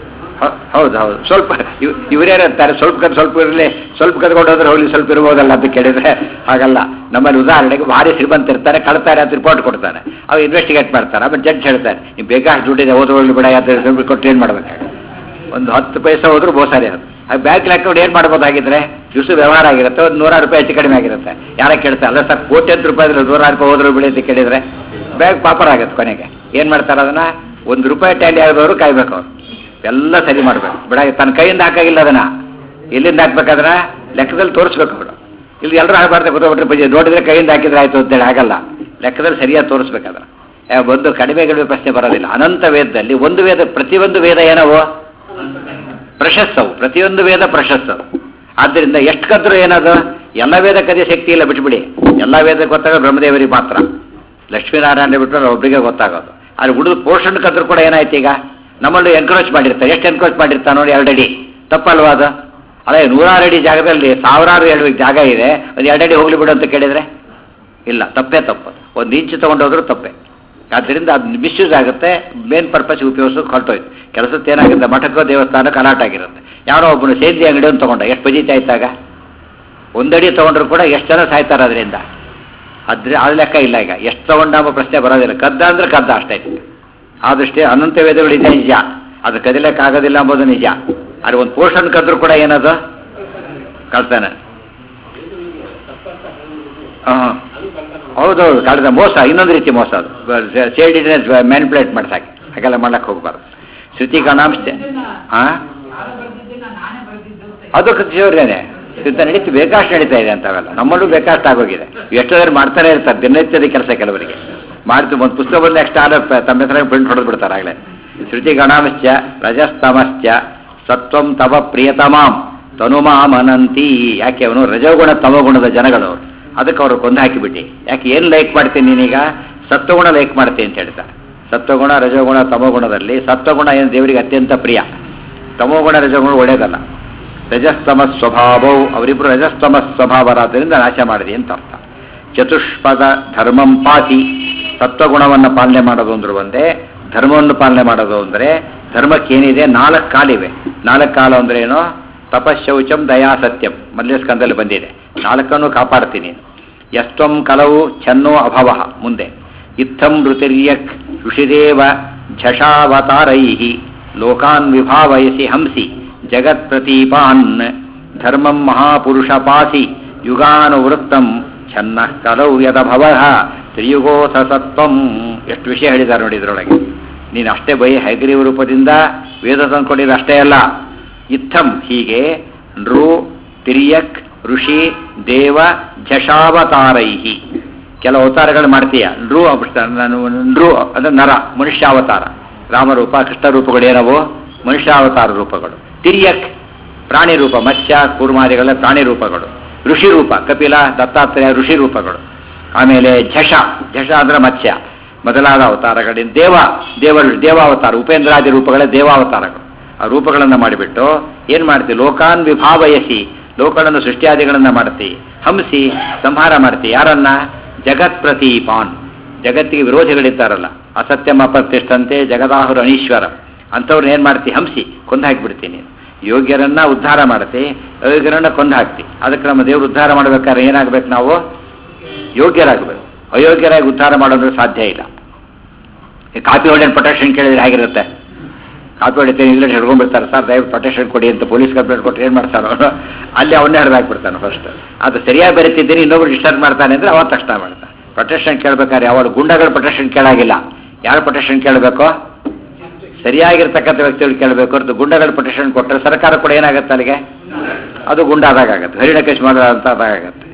ಹೌ- ಹೌದು ಹೌದು ಸ್ವಲ್ಪ ಇವ್- ಇವರೇನು ಅಂತಾರೆ ಸ್ವಲ್ಪ ಕದ್ ಸ್ವಲ್ಪ ಇರಲಿ ಸ್ವಲ್ಪ ಕದ್ಕೊಂಡು ಹೋದ್ರೆ ಹೋಗ್ಲಿ ಸ್ವಲ್ಪ ಇರ್ಬೋದಲ್ಲ ಅಂತ ಕೇಳಿದ್ರೆ ಹಾಗಲ್ಲ ನಮ್ಮಲ್ಲಿ ಉದಾಹರಣೆಗೆ ಭಾರಿ ಶ್ರೀಮಂತ ಇರ್ತಾರೆ ಕಳ್ತಾರೆ ಅಂತ ರಿಪೋರ್ಟ್ ಕೊಡ್ತಾನೆ ಅವ್ರು ಇನ್ವೆಸ್ಟಿಗೇಟ್ ಮಾಡ್ತಾರೆ ಆಮೇಲೆ ಜಡ್ಜ್ ಹೇಳ್ತಾರೆ ನೀವು ಬೇಕಾಷ್ಟು ದುಡ್ಡಿದೆ ಹೋದ್ರೆ ಹೋಗ್ಲಿ ಬಿಡ ಅಂತ ದುಡ್ಡು ಕೊಟ್ಟು ಏನು ಮಾಡ್ಬೇಕು ಒಂದು ಹತ್ತು ಪೈಸೆ ಹೋದ್ರು ಬೋಸಾರಿ ಅದು ಆ ಬ್ಯಾಂಕ್ ಹಾಕೊಂಡು ಏನು ಮಾಡ್ಬೋದಾಗಿದ್ರೆ ದಿವಸ ವ್ಯವಹಾರ ಆಗಿರುತ್ತೆ ಒಂದು ನೂರಾರು ರೂಪಾಯಿ ಹೆಚ್ಚು ಕಡಿಮೆ ಆಗಿರುತ್ತೆ ಯಾರ ಕೇಳ್ತಾರೆ ಅಲ್ಲ ಸರ್ ಕೋಟ್ಯಂತರ ರೂಪಾಯಿ ಇದ್ರೆ ನೂರಾರು ರೂಪಾಯಿ ಹೋದ್ರು ಬಿಡಿ ಅಂತ ಕೇಳಿದ್ರೆ ಬ್ಯಾಂಕ್ ಪಾಪರ್ ಆಗುತ್ತೆ ಕೊನೆಗೆ ಏನು ಮಾಡ್ತಾರೆ ಅದನ್ನ ಒಂದು ರೂಪಾಯಿ ಟ್ಯಾಲಿ ಆಗಿದವರು ಕಾಯ್ಬೇಕು ಅವ್ರು ಎಲ್ಲ ಸರಿ ಮಾಡ್ಬೇಕು ಬಿಡ ತನ್ನ ಕೈಯಿಂದ ಹಾಕಾಗಿಲ್ಲ ಅದನ್ನ ಎಲ್ಲಿಂದ ಹಾಕ್ಬೇಕಾದ್ರ ಲೆಕ್ಕದಲ್ಲಿ ತೋರಿಸ್ಬೇಕು ಬಿಡು ಇಲ್ಲಿ ಎಲ್ಲರೂ ಹಾಕ್ಬಾರ್ದು ಗೊತ್ತಾಗ್ಬಿಟ್ರೆ ಪೂಜೆ ನೋಡಿದ್ರೆ ಕೈಯಿಂದ ಹಾಕಿದ್ರೆ ಆಯ್ತು ಅಂತೇಳಿ ಆಗಲ್ಲ ಲೆಕ್ಕದಲ್ಲಿ ಸರಿಯಾಗಿ ತೋರಿಸ್ಬೇಕಾದ್ರೆ ಆ, ಒಂದು ಕಡಿಮೆ ಕಡಿಮೆ ಪ್ರಶ್ನೆ ಬರೋದಿಲ್ಲ ಅನಂತ ವೇದದಲ್ಲಿ ಒಂದು ವೇದ ಪ್ರತಿಯೊಂದು ವೇದ ಏನವು ಪ್ರಶಸ್ತವು ಪ್ರತಿಯೊಂದು ವೇದ ಪ್ರಶಸ್ತವು ಆದ್ದರಿಂದ ಎಷ್ಟು ಕದ್ರು ಏನದು ಎಲ್ಲ ವೇದ ಕದೇ ಶಕ್ತಿ ಇಲ್ಲ ಬಿಟ್ಬಿಡಿ ಎಲ್ಲ ವೇದ ಗೊತ್ತಾಗ ಬ್ರಹ್ಮದೇವರಿಗೆ ಮಾತ್ರ ಲಕ್ಷ್ಮೀನಾರಾಯಣ ಬಿಟ್ಟರೆ ಒಬ್ಬರಿಗೆ ಗೊತ್ತಾಗೋದು ಆದ್ರೆ ಉಳಿದು ಪೋರ್ಷನ್ ಕದ್ರು ಕೂಡ ಏನಾಯ್ತು ಈಗ ನಮ್ಮಲ್ಲಿ ಎನ್ಕರೇಜ್ ಮಾಡಿರ್ತಾರೆ ಎಷ್ಟು ಎನ್ಕರೇಜ್ ಮಾಡಿರ್ತಾರೆ ನೋಡಿ ಎರಡು ಅಡಿ ತಪ್ಪಲ್ವಾ ಅದು ಅದೇ ನೂರಾರು ಅಡಿ ಜಾಗದಲ್ಲಿ ಸಾವಿರಾರು ಎರಡು ಜಾಗ ಇದೆ ಒಂದು ಎರಡು ಅಡಿ ಹೋಗ್ಲಿ ಬಿಡು ಅಂತ ಕೇಳಿದ್ರೆ ಇಲ್ಲ ತಪ್ಪೇ ತಪ್ಪು ಒಂದು ಇಂಚು ತಗೊಂಡೋದ್ರೂ ತಪ್ಪೇ ಆದ್ದರಿಂದ ಅದು ಮಿಸ್ಯೂಸ್ ಆಗುತ್ತೆ ಮೇನ್ ಪರ್ಪಸ್ ಉಪಯೋಗಿಸೋದು ಹೊರಟೋಯ್ತು ಕೆಲಸಕ್ಕೆ ಏನಾಗುತ್ತೆ ಮಠಕ್ಕೋ ದೇವಸ್ಥಾನ ಕಲಾಟ ಆಗಿರುತ್ತೆ ಯಾರೋ ಒಬ್ಬನು ಸೇಂದಿ ಅಂಗಡಿಯನ್ನು ತಗೊಂಡ ಎಷ್ಟು ಬಜೀತಿ ಆಯ್ತಾಗ ಒಂದಡಿ ತಗೊಂಡ್ರು ಕೂಡ ಎಷ್ಟು ಜನ ಸಾಯ್ತಾರೆ ಅದರಿಂದ ಅದ್ರ ಅದು ಲೆಕ್ಕ ಇಲ್ಲ ಈಗ ಎಷ್ಟು ತಗೊಂಡ ಎಂಬ ಪ್ರಶ್ನೆ ಬರೋದಿಲ್ಲ ಕದ್ದ ಅಂದ್ರೆ ಕದ್ದ ಅಷ್ಟೇ ಆದಷ್ಟೇ ಅನಂತ ವೇದಗಳಿದೆ ನಿಜ ಅದು ಕದಿಲಕ್ಕಾಗೋದಿಲ್ಲ ಎಂಬುದು ನಿಜ ಆದರೆ ಒಂದು ಪೋರ್ಷನ್ ಕದ್ರು ಕೂಡ ಏನದು ಕಳ್ತಾನೆ ಹಾಂ ಹೌದೌದು ಕಳೆದ ಮೋಸ ಇನ್ನೊಂದು ರೀತಿ ಮೋಸ ಅದು ಸೇಡಿನೆಸ್ ಮ್ಯಾನಿಪ್ಯುಲೇಟ್ ಮಾಡ್ಸಾಕೆ ಹಾಗೆಲ್ಲ ಮಾಡಕ್ಕೆ ಹೋಗ್ಬಾರ್ದು ಶ್ರುತಿ ಗಣಾಂಶ ಹಾಂ ಅದು ಕೃತಿಯವ್ರೇನೆ ಸಿದ್ಧ ನಡೀತು ಬೇಕಾಷ್ಟು ನಡೀತಾ ಇದೆ ಅಂತವೆಲ್ಲ ನಮ್ಮಲ್ಲೂ ಬೇಕಾಷ್ಟು ಆಗೋಗಿದೆ ಎಷ್ಟೋದ್ರು ಮಾಡ್ತಾನೆ ಇರ್ತಾರೆ ದಿನನಿತ್ಯದ ಕೆಲಸ ಕೆಲವರಿಗೆ ಮಾಡ್ತು ಒಂದು ಪುಸ್ತಕ ಬಂದು ನೆಕ್ಸ್ಟ್ ಆರ್ಡರ್ ತಮ್ಮ ಹೆಸರಾಗಿ ಪ್ರಿಂಟ್ ಹೊಡೆದು ಬಿಡ್ತಾರೆ ಆಗಲೇ ಶ್ರುತಿ ಗಣಾಂಶ್ಚ ರಜಸ್ತಮಶ್ಚ ಸತ್ವಂ ತವ ಪ್ರಿಯತಮಾಂ ತನುಮಾಮನಂತಿ ಯಾಕೆ ಅವನು ರಜೋಗುಣ ತಮಗುಣದ ಜನಗಳು ಅವರು ಅದಕ್ಕೆ ಅವರು ಕೊಂದು ಹಾಕಿಬಿಟ್ಟು ಯಾಕೆ ಏನು ಲೈಕ್ ಮಾಡ್ತೀನಿ ನೀನೀಗ ಸತ್ವಗುಣ ಲೈಕ್ ಮಾಡ್ತೀನಿ ಅಂತ ಹೇಳ್ತಾರೆ ಸತ್ವಗುಣ ರಜೋಗುಣ ತಮೋಗುಣದಲ್ಲಿ ಸತ್ವಗುಣ ಏನು ದೇವರಿಗೆ ಅತ್ಯಂತ ಪ್ರಿಯ ತಮೋಗುಣ ರಜೋಗುಣ ಒಳ್ಳೇದಲ್ಲ ರಜಸ್ತಮ ಸ್ವಭಾವವು ಅವರಿಬ್ಬರು ರಜಸ್ತಮ ಸ್ವಭಾವರಾದ್ದರಿಂದ ನಾಶ ಮಾಡಿದೆ ಅಂತ ಅರ್ಥ ಚತುಷ್ಪದ ಧರ್ಮಂ ಪಾತಿ ಸತ್ವಗುಣವನ್ನು ಪಾಲನೆ ಮಾಡೋದು ಅಂದ್ರೆ ಒಂದೇ ಧರ್ಮವನ್ನು ಪಾಲನೆ ಮಾಡೋದು ಅಂದರೆ ಧರ್ಮಕ್ಕೇನಿದೆ ನಾಲ್ಕು ಕಾಲಿವೆ ನಾಲ್ಕು ಕಾಲು ಅಂದ್ರೆ ಏನು ತಪಶೌಚಂ ದಯಾ ಸತ್ಯಂ ಮೊದಲೇ ಸ್ಕಂದಲ್ಲಿ ಬಂದಿದೆ ನಾಲ್ಕನ್ನು ಕಾಪಾಡ್ತೀನಿ ಯಸ್ತ್ವಂ ಕಲವು ಛನ್ನೋ ಅಭವ ಮುಂದೆ ಇತ್ತಂ ಋತಿರ್ಯಕ್ ಋಷಿದೇವ ಝಷಾವತಾರೈ ಲೋಕಾನ್ ವಿಭಾವಯಸಿ ಹಂಸಿ ಜಗತ್ ಪ್ರತೀಪಾನ್ ಧರ್ಮಂ ಮಹಾಪುರುಷ ಪಾಸಿ ಯುಗಾನುವೃತ್ತಂ ಛನ್ನ ಕಲೌ ಯದಭವ ತ್ರಿಯುಗೋಥ ಸತ್ವಂ ಎಷ್ಟು ವಿಷಯ ಹೇಳಿದ್ದಾರೆ ನೋಡಿ ಇದರೊಳಗೆ ನೀನು ಅಷ್ಟೇ ಬೈ ಹೈಗ್ರೀವ ರೂಪದಿಂದ ವೇದ ತಂದ್ಕೊಂಡಿದ್ದು ಅಷ್ಟೇ ಅಲ್ಲ ಇತ್ತಂ ಹೀಗೆ ನೃ ತಿರ್ಯಕ್ ಋಷಿ ದೇವ ಝಷಾವತಾರೈಹಿ ಕೆಲವು ಅವತಾರಗಳು ಮಾಡ್ತೀಯ ನೃ ಅವ- ನಾನು ನೃ ಅಂದ್ರೆ ನರ ಮನುಷ್ಯಾವತಾರ ರಾಮರೂಪ ಕೃಷ್ಣ ರೂಪಗಳು ಏನವು ಮನುಷ್ಯಾವತಾರ ರೂಪಗಳು ತಿರ್ಯಕ್ ಪ್ರಾಣಿ ರೂಪ ಮತ್ಸ್ಯ ಕೂರ್ಮಾದಿಗಳ ಪ್ರಾಣಿ ರೂಪಗಳು ಋಷಿ ರೂಪ ಕಪಿಲ ದತ್ತಾತ್ರೇಯ ಋಷಿ ರೂಪಗಳು ಆಮೇಲೆ ಝಷ ಝಷ ಅಂದ್ರೆ ಮತ್ಸ್ಯ ಮೊದಲಾದ ಅವತಾರಗಳಿಂದ ದೇವ ದೇವ ದೇವಾವತಾರ ಉಪೇಂದ್ರಾದಿ ರೂಪಗಳ ದೇವಾವತಾರಗಳು ಆ ರೂಪಗಳನ್ನು ಮಾಡಿಬಿಟ್ಟು ಏನು ಮಾಡ್ತಿ ಲೋಕಾನ್ ವಿಭಾವಯಸಿ ಲೋಕಗಳನ್ನು ಸೃಷ್ಟಿಯಾದಿಗಳನ್ನ ಮಾಡ್ತಿ ಹಂಸಿ ಸಂಹಾರ ಮಾಡ್ತಿ ಯಾರನ್ನ ಜಗತ್ ಪ್ರತೀಪಾನ್ ಜಗತ್ತಿಗೆ ವಿರೋಧಿಗಳಿದ್ದಾರಲ್ಲ ಅಸತ್ಯಂ ಅಪ್ರತಿಷ್ಠಂತೆ ಜಗದಾಹುರ ಅನೀಶ್ವರ ಅಂಥವ್ರನ್ನ ಏನು ಮಾಡ್ತಿ ಹಂಸಿ ಕೊಂದು ಹಾಕಿಬಿಡ್ತೀನಿ ಯೋಗ್ಯರನ್ನ ಉದ್ಧಾರ ಮಾಡ್ತಿ ಅಯೋಗ್ಯರನ್ನ ಕೊಂದು ಹಾಕ್ತಿ ಅದಕ್ಕೆ ನಮ್ಮ ದೇವರು ಉದ್ಧಾರ ಮಾಡ್ಬೇಕಾದ್ರೆ ಏನಾಗಬೇಕು ನಾವು ಯೋಗ್ಯರಾಗಬೇಕು ಅಯೋಗ್ಯರಾಗಿ ಉದ್ಧಾರ ಮಾಡೋದ್ರೆ ಸಾಧ್ಯ ಇಲ್ಲ ಈ ಕಾಪಿ ಹೊಡೆಯನ್ ಪ್ರೊಟೆಕ್ಷನ್ ಕೇಳಿದ್ರೆ ಹೇಗಿರುತ್ತೆ ಕಾಪಿ ಹೊಡಿತೀನಿ ಇಂಗ್ಲೆಂಡ್ ಹಿಡ್ಕೊಂಡ್ಬಿಡ್ತಾರೆ ಸರ್ ದಯವಿಟ್ಟು ಪ್ರೊಟೆಕ್ಷನ್ ಕೊಡಿ ಅಂತ ಪೊಲೀಸ್ ಕಂಪ್ಲೇಂಟ್ ಕೊಟ್ಟರೆ ಏನು ಮಾಡ್ತಾರೋ ಅವನು ಅಲ್ಲಿ ಅವನ್ನೇ ಹಿಡಿದಾಕ್ಬಿಡ್ತಾನೆ ಫಸ್ಟ್ ಅದು ಸರಿಯಾಗಿ ಬರೀತಿದ್ದೀನಿ ಇನ್ನೊಬ್ರು ಡಿಸ್ಟರ್ಬ್ ಮಾಡ್ತಾನೆ ಅಂದರೆ ಅವನು ತಕ್ಷಣ ಮಾಡ್ತಾನೆ ಪ್ರೊಟೆಕ್ಷನ್ ಕೇಳ್ಬೇಕಾದ್ರೆ ಯಾವಾಗ ಗುಂಡಗಳ ಪ್ರೊಟೆಕ್ಷನ್ ಕೇಳಾಗಿಲ್ಲ ಯಾರು ಪ್ರೊಟೆಕ್ಷನ್ ಕೇಳಬೇಕು ಸರಿಯಾಗಿರ್ತಕ್ಕಂಥ ವ್ಯಕ್ತಿಗಳು ಕೇಳಬೇಕು ಹೊರತು ಗುಂಡಗಳ ಪ್ರೊಟೆಕ್ಷನ್ ಕೊಟ್ಟರೆ ಸರ್ಕಾರ ಕೂಡ ಏನಾಗುತ್ತೆ ಅಲ್ಲಿಗೆ ಅದು ಗುಂಡಾದಾಗತ್ತೆ ಹರಿಣಕೇಶ್ ಮಾಡೋದಂತಾಗತ್ತೆ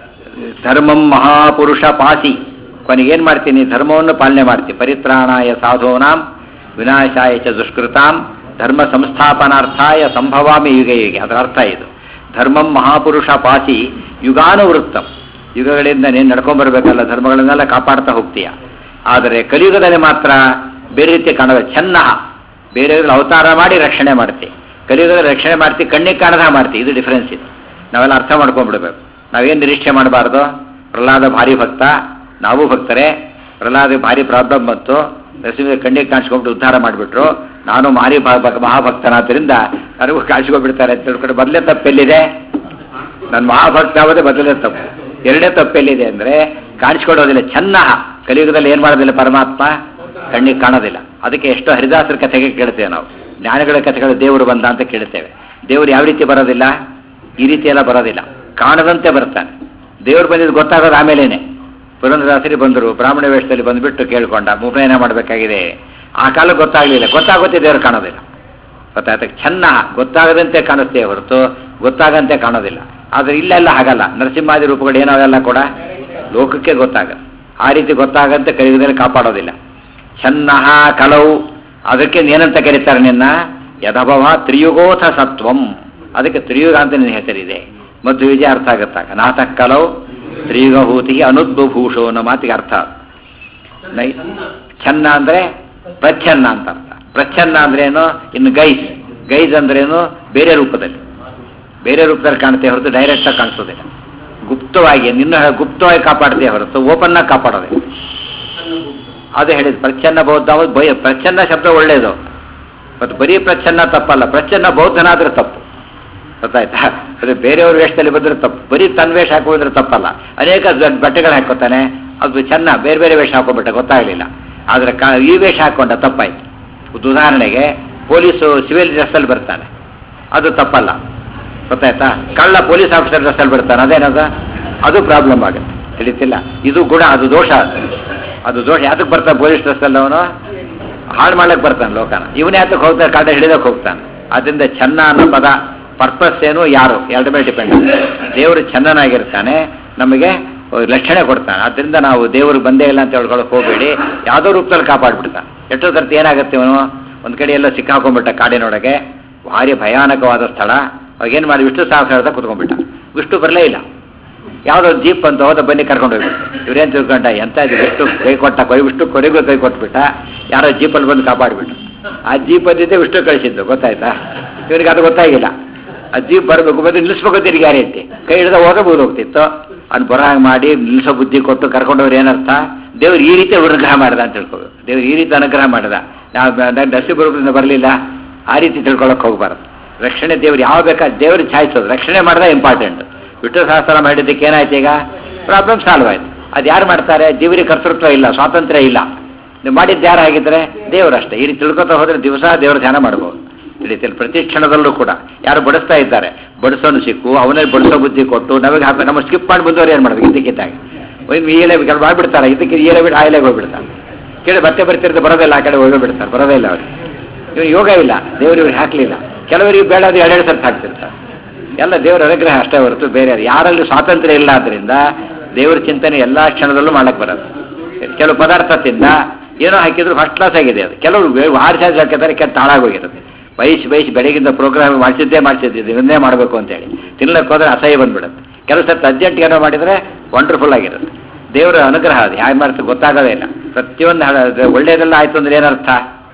ಧರ್ಮಂ ಮಹಾಪುರುಷ ಪಾಸಿ ಕೊನೆಗೇನು ಮಾಡ್ತೀನಿ ಧರ್ಮವನ್ನು ಪಾಲನೆ ಮಾಡ್ತೀನಿ ಪರಿತ್ರಾಣಾಯ ಸಾಧೂನಾಂ ವಿನಾಶಾಯ ಚ ದುಷ್ಕೃತಾಂ ಧರ್ಮ ಸಂಸ್ಥಾಪನಾರ್ಥಾಯ ಸಂಭವಾಮಿ ಯುಗ ಯುಗೆ ಅದರ ಅರ್ಥ ಇದು ಧರ್ಮಂ ಮಹಾಪುರುಷ ಪಾಸಿ ಯುಗಾನುವೃತ್ತಂ ಯುಗಗಳಿಂದ ನೀನು ನಡ್ಕೊಂಡ್ಬರ್ಬೇಕಲ್ಲ ಧರ್ಮಗಳನ್ನೆಲ್ಲ ಕಾಪಾಡ್ತಾ ಹೋಗ್ತೀಯ ಆದರೆ ಕಲಿಯುಗದಲ್ಲಿ ಮಾತ್ರ ಬೇರೆ ರೀತಿ ಕಾಣದ ಚೆನ್ನ ಬೇರೆಯವ್ರಲ್ಲಿ ಅವತಾರ ಮಾಡಿ ರಕ್ಷಣೆ ಮಾಡ್ತಿ ಕಲಿಯುಗದಲ್ಲಿ ರಕ್ಷಣೆ ಮಾಡ್ತಿ ಕಣ್ಣಿಗೆ ಕಾಣದ ಮಾಡ್ತಿ ಇದು ಡಿಫ್ರೆನ್ಸ್ ಇದು ನಾವೆಲ್ಲ ಅರ್ಥ ಮಾಡ್ಕೊಂಡ್ಬಿಡ್ಬೇಕು ನಾವೇನು ನಿರೀಕ್ಷೆ ಮಾಡಬಾರ್ದು ಪ್ರಹ್ಲಾದ ಭಾರಿ ಭಕ್ತ ನಾವು ಭಕ್ತರೇ ಪ್ರಹ್ಲಾದ ಭಾರಿ ಪ್ರಾಬ್ಲಮ್ ಬಂತು ನರಸಿಂಹ ಕಣ್ಣಿಗೆ ಕಾಣಿಸ್ಕೊಂಡು ಉದ್ಧಾರ ಮಾಡಿಬಿಟ್ರು ನಾನು ಮಾರಿ ಭ- ಭ- ಮಹಾಭಕ್ತನಾದ್ದರಿಂದ ನನಗೂ ಕಾಣಿಸ್ಕೊಂಡ್ಬಿಡ್ತಾರೆ ಅಂತ ತಿಳ್ಕೊಂಡು ಮೊದಲೇ ತಪ್ಪೆಲ್ಲಿದೆ ನನ್ನ ಮಹಾಭಕ್ತ ಆಗೋದೇ ಮೊದಲನೇ ತಪ್ಪು ಎರಡನೇ ತಪ್ಪೆಲ್ಲಿದೆ ಅಂದರೆ ಕಾಣಿಸ್ಕೊಳ್ಳೋದಿಲ್ಲ ಚೆನ್ನ ಕಲಿಯುಗದಲ್ಲಿ ಏನು ಮಾಡೋದಿಲ್ಲ ಪರಮಾತ್ಮ ಕಣ್ಣಿಗೆ ಕಾಣೋದಿಲ್ಲ ಅದಕ್ಕೆ ಎಷ್ಟೋ ಹರಿದಾಸರ ಕಥೆಗೆ ಕೇಳ್ತೇವೆ ನಾವು ಜ್ಞಾನಿಗಳ ಕಥೆಗಳು ದೇವರು ಬಂದ ಅಂತ ಕೇಳ್ತೇವೆ ದೇವರು ಯಾವ ರೀತಿ ಬರೋದಿಲ್ಲ ಈ ರೀತಿ ಎಲ್ಲ ಬರೋದಿಲ್ಲ ಕಾಣದಂತೆ ಬರ್ತಾನೆ ದೇವರು ಬಂದಿದ್ದು ಗೊತ್ತಾಗೋದು ಆಮೇಲೇನೆ ಪುರಂದ್ರದಾಸರಿ ಬಂದರು ಬ್ರಾಹ್ಮಣ ವೇಷದಲ್ಲಿ ಬಂದುಬಿಟ್ಟು ಕೇಳ್ಕೊಂಡ ಮುಖೇನ ಮಾಡಬೇಕಾಗಿದೆ ಆ ಕಾಲ ಗೊತ್ತಾಗಲಿಲ್ಲ ಗೊತ್ತಾಗುತ್ತೆ ದೇವರು ಕಾಣೋದಿಲ್ಲ ಗೊತ್ತಾಯ್ತು ಚೆನ್ನ ಗೊತ್ತಾಗದಂತೆ ಕಾಣಿಸ್ತೇ ಹೊರತು ಗೊತ್ತಾಗಂತೆ ಕಾಣೋದಿಲ್ಲ ಆದರೆ ಇಲ್ಲೆಲ್ಲ ಹಾಗಲ್ಲ ನರಸಿಂಹಾದಿ ರೂಪಗಳು ಏನವೆಲ್ಲ ಕೂಡ ಲೋಕಕ್ಕೆ ಗೊತ್ತಾಗಲ್ಲ ಆ ರೀತಿ ಗೊತ್ತಾಗಂತೆ ಕಲಿಯುಗದಲ್ಲಿ ಕಾಪಾಡೋದಿಲ್ಲ ಚೆನ್ನಹ ಕಲವು ಅದಕ್ಕೆ ಏನಂತ ಕರೀತಾರೆ ನಿನ್ನ ಯಥಭವ ತ್ರಿಯುಗೋಥ ಸತ್ವಂ ಅದಕ್ಕೆ ತ್ರಿಯುಗ ಅಂತ ನಿನ್ನ ಹೆಸರಿದೆ ಮತ್ತು ವಿಜಯ ಅರ್ಥ ಆಗುತ್ತಾಗ ನಾಥ ಕಲವು ತ್ರಿಯುಗಭೂತಿ ಅನುದ್ಭೂಷೋ ಅನ್ನೋ ಮಾತಿಗೆ ಅರ್ಥ ನೈ ಚೆನ್ನ ಅಂದ್ರೆ ಪ್ರಚ್ಛನ್ನ ಅಂತ ಅರ್ಥ ಪ್ರಚ್ಛನ್ನ ಅಂದ್ರೆ ಏನು ಇನ್ನು ಗೈಸ್ ಗೈಸ್ ಅಂದ್ರೇನು ಬೇರೆ ರೂಪದಲ್ಲಿ ಬೇರೆ ರೂಪದಲ್ಲಿ ಕಾಣುತ್ತೆ ಹೊರತು ಡೈರೆಕ್ಟ್ ಆಗಿ ಕಾಣಿಸೋದಿಲ್ಲ ಗುಪ್ತವಾಗಿ ನಿನ್ನ ಗುಪ್ತವಾಗಿ ಕಾಪಾಡ್ತೇ ಹೊರತು ಓಪನ್ ಆಗಿ ಕಾಪಾಡೋದಿಲ್ಲ ಅದೇ ಹೇಳಿದ್ ಪ್ರಚ್ಛನ್ನ ಬೌದ್ಧ ಅನ್ನೋದು ಬೈ ಪ್ರಚ್ಛನ್ನ ಶಬ್ದ ಒಳ್ಳೇದು ಮತ್ತು ಬರೀ ಪ್ರಚ್ಛನ್ನ ತಪ್ಪಲ್ಲ ಪ್ರಚ್ಛನ್ನ ಬೌದ್ಧನಾದ್ರೆ ತಪ್ಪು ಗೊತ್ತಾಯ್ತಾ ಅದೇ ಬೇರೆಯವ್ರ ವೇಷದಲ್ಲಿ ಬಂದ್ರೆ ತಪ್ಪು ಬರೀ ತನ್ನ ವೇಷ ಹಾಕೋದ್ರೆ ತಪ್ಪಲ್ಲ ಅನೇಕ ದ- ಬಟ್ಟೆಗಳು ಹಾಕೋತಾನೆ ಅದು ಚೆನ್ನ ಬೇರೆ ಬೇರೆ ವೇಷ ಹಾಕೊಂಡ್ಬಿಟ್ಟ ಗೊತ್ತಾಗಲಿಲ್ಲ ಆದರೆ ಕ ಈ ವೇಷ ಹಾಕೊಂಡ ತಪ್ಪಾಯ್ತು ಒಂದು ಉದಾಹರಣೆಗೆ ಪೊಲೀಸು ಸಿವಿಲ್ ಡ್ರೆಸ್ಸಲ್ಲಿ ಬರ್ತಾನೆ ಅದು ತಪ್ಪಲ್ಲ ಗೊತ್ತಾಯ್ತಾ ಕಳ್ಳ ಪೊಲೀಸ್ ಆಫೀಸರ್ ಡ್ರೆಸ್ಸಲ್ಲಿ ಬರ್ತಾನೆ ಅದೇನದ ಅದು ಪ್ರಾಬ್ಲಮ್ ಆಗುತ್ತೆ ತಿಳಿತಿಲ್ಲ ಇದು ಗುಣ ಅದು ದೋಷ ಅದು ಅದು ದೋಷ ಯಾತಕ್ಕೆ ಬರ್ತಾನೆ ಪೊಲೀಸ್ ಡ್ರೆಸ್ಸಲ್ಲಿ ಅವನು ಹಾಳು ಮಾಡ್ಲಿಕ್ಕೆ ಬರ್ತಾನೆ ಲೋಕನ ಇವನೇ ಯಾತಕ್ಕೆ ಹೋಗ್ತಾನೆ ಕಾಟ ಹಿಡಿದಕ್ಕೆ ಹೋಗ್ತಾನೆ ಅದರಿಂದ ಚೆನ್ನ ಅನ್ನೋ ಪದ ಪರ್ಪಸ್ ಏನು ಯಾರು ಎರಡ ಮೇಲೆ ಡಿಪೆಂಡ್ ದೇವರು ಚಂದನಾಗಿರ್ತಾನೆ ನಮಗೆ ಲಕ್ಷಣೆ ಕೊಡ್ತಾನೆ ಅದರಿಂದ ನಾವು ದೇವರು ಬಂದೇ ಇಲ್ಲ ಅಂತ ಹೇಳ್ಕೊಳಕ್ ಹೋಗಬೇಡಿ ಯಾವುದೋ ರೂಪದಲ್ಲಿ ಕಾಪಾಡ್ಬಿಡ್ತಾನೆ ಎಷ್ಟೋ ಸರ್ತಿ ಏನಾಗುತ್ತೆ ಇವನು ಒಂದು ಕಡೆ ಎಲ್ಲ ಸಿಕ್ಕಾಕೊಂಡ್ಬಿಟ್ಟ ಕಾಡಿನೊಳಗೆ ಭಾರಿ ಭಯಾನಕವಾದ ಸ್ಥಳ ಅವಾಗೇನು ಮಾಡಿ ವಿಷ್ಣು ಸಹಸ್ರದ ಕುತ್ಕೊಂಡ್ಬಿಟ್ಟ ವಿಷ್ಣು ಬರಲೇ ಇಲ್ಲ ಯಾವುದೋ ಜೀಪ್ ಅಂತ ಹೋದ ಬನ್ನಿ ಕರ್ಕೊಂಡು ಹೋಗ್ಬಿಟ್ಟು ಇವ್ರೇನು ತಿಳ್ಕೊಂಡ ಎಂತ ಇದು ವಿಷ್ಣು ಕೈ ಕೊಟ್ಟ ಕೈ ವಿಷ್ಣು ಕೊನೆಗೂ ಕೈ ಕೊಟ್ಬಿಟ್ಟ ಯಾರೋ ಜೀಪಲ್ಲಿ ಬಂದು ಕಾಪಾಡ್ಬಿಟ್ಟು ಆ ಜೀಪ್ ಬಂದಿದ್ದೆ ವಿಷ್ಣು ಕಳಿಸಿದ್ದು ಗೊತ್ತಾಯ್ತಾ ಇವನಿಗೆ ಅದು ಗೊತ್ತಾಗಿಲ್ಲ ಆ ಜೀಪ್ ಬರಬೇಕು ಬಂದು ನಿಲ್ಲಿಸ್ಬೇಕು ತಿರುಗಿ ಗ್ಯಾರಂಟಿ ಕೈ ಹಿಡಿದ ಹೋದ್ರೆ ಮುಗಿದು ಹೋಗ್ತಿತ್ತು ಅವ್ನು ಬರೋ ಹಾಗೆ ಮಾಡಿ ನಿಲ್ಲಿಸೋ ಬುದ್ಧಿ ಕೊಟ್ಟು ಕರ್ಕೊಂಡವ್ರು ಏನರ್ಥ ದೇವ್ರು ಈ ರೀತಿ ಅನುಗ್ರಹ ಮಾಡ್ದ ಅಂತ ತಿಳ್ಕೊಬೇಕು ದೇವ್ರು ಈ ರೀತಿ ಅನುಗ್ರಹ ಮಾಡ್ದ ನಾವು ದಸಿ ಬರೋದ್ರಿಂದ ಬರಲಿಲ್ಲ ಆ ರೀತಿ ತಿಳ್ಕೊಳಕ್ ಹೋಗ್ಬಾರ್ದು ರಕ್ಷಣೆ ದೇವ್ರು ಯಾವ ಬೇಕಾ ದೇವ್ರು ಛಾಯಿಸೋದು ರಕ್ಷಣೆ ಮಾಡ್ದ ಇಂಪಾರ್ಟೆಂಟ್ ವಿಷ್ಣು ಸಹಸ್ರ ಮಾಡಿದ್ದಕ್ಕೆ ಏನಾಯ್ತು ಈಗ ಪ್ರಾಬ್ಲಮ್ ಸಾಲ್ವ್ ಆಯ್ತು ಅದು ಯಾರು ಮಾಡ್ತಾರೆ ದೇವರಿಗೆ ಕರ್ತೃತ್ವ ಇಲ್ಲ ಸ್ವಾತಂತ್ರ್ಯ ಇಲ್ಲ ನೀವು ಮಾಡಿದ್ದು ಯಾರು ಆಗಿದ್ರೆ ದೇವರಷ್ಟೇ ಈ ರೀತಿ ತಿಳ್ಕೊತಾ ಹೋದ್ರೆ ದಿವಸ ದೇವ್ರ ಧ್ಯಾನ ಮಾಡ್ಬೋದು ಈ ರೀತಿಯಲ್ಲಿ ಪ್ರತಿ ಕ್ಷಣದಲ್ಲೂ ಕೂಡ ಯಾರು ಬಡಿಸ್ತಾ ಇದ್ದಾರೆ ಬಡಿಸೋನು ಸಿಕ್ಕು ಅವನೇ ಬಡಿಸೋ ಬುದ್ಧಿ ಕೊಟ್ಟು ನಮಗೆ ಹಾಕಿ ನಮ್ಮ ಸ್ಕಿಪ್ ಮಾಡಿ ಮುಂದುವರಿ ಏನು ಮಾಡೋದು ಇದಕ್ಕಿದ್ದಾಗ ಒಂದು ಈ ಎಲೆ ಕೆಲವು ಮಾಡಿಬಿಡ್ತಾರೆ ಇದಕ್ಕೆ ಈ ಎಲೆ ಬಿಟ್ಟು ಆ ಎಲೆಗೆ ಹೋಗ್ಬಿಡ್ತಾರೆ ಕೇಳಿ ಮತ್ತೆ ಬರ್ತಿರ್ತಾರೆ ಬರೋದಿಲ್ಲ ಆ ಕಡೆ ಹೋಗ್ಬಿಡ್ತಾರೆ ಬರೋದೇ ಇಲ್ಲ ಅವ್ರಿಗೆ ಇವ್ರು ಯೋಗ ಇಲ್ಲ ದೇವರು ಇವ್ರಿಗೆ ಹಾಕಲಿಲ್ಲ ಕೆಲವರಿಗೆ ಬೇಡ ಅದು ಎರಡೆರಡು ಸರ್ತಿ ಹಾಕ್ತಿರ್ತಾರೆ ಎಲ್ಲ ದೇವರ ಅನುಗ್ರಹ ಅಷ್ಟೇ ಹೊರತು ಬೇರೆ ಯಾರು. ಯಾರಲ್ಲಿ ಸ್ವಾತಂತ್ರ್ಯ ಇಲ್ಲ ಆದ್ರಿಂದ ದೇವರ ಚಿಂತನೆ ಎಲ್ಲ ಕ್ಷಣದಲ್ಲೂ ಮಾಡಕ್ ಬರೋದು ಕೆಲವು ಪದಾರ್ಥ ತಿಂದ ಏನೋ ಹಾಕಿದ್ರು ಫಸ್ಟ್ ಕ್ಲಾಸ್ ಆಗಿದೆ ಅದು ಕೆಲವರು ಆರು ಚಾರ್ಜ್ ಹಾಕಿದ್ದಾರೆ ಕೆಟ್ಟ ಹಾಳಾಗೋಗಿರುತ್ತೆ ಬಯಸಿ ಬಯಸಿ ಬೆಳಗಿಂದ ಪ್ರೋಗ್ರಾಮ್ ಮಾಡಿಸಿದ್ದೇ ಮಾಡಿಸಿದ್ದೆ ಇದನ್ನೇ ಮಾಡಬೇಕು ಅಂತೇಳಿ ತಿನ್ಲಕ್ಕೆ ಹೋದ್ರೆ ಅಸಹ್ಯ ಬಂದ್ಬಿಡುತ್ತೆ ಕೆಲವು ಸರ್ತಿ ಅರ್ಜೆಂಟ್ ಏನೋ ಮಾಡಿದರೆ ವಂಡರ್ಫುಲ್ ಆಗಿರುತ್ತೆ ದೇವರ ಅನುಗ್ರಹ ಅದು ಹೇಗೆ ಮಾಡ್ತಾರೆ ಗೊತ್ತಾಗೋದೇ ಇಲ್ಲ ಪ್ರತಿಯೊಂದು ಹಾಳ- ಒಳ್ಳೇದೆಲ್ಲ ಆಯ್ತು ಅಂದ್ರೆ ಏನರ್ಥ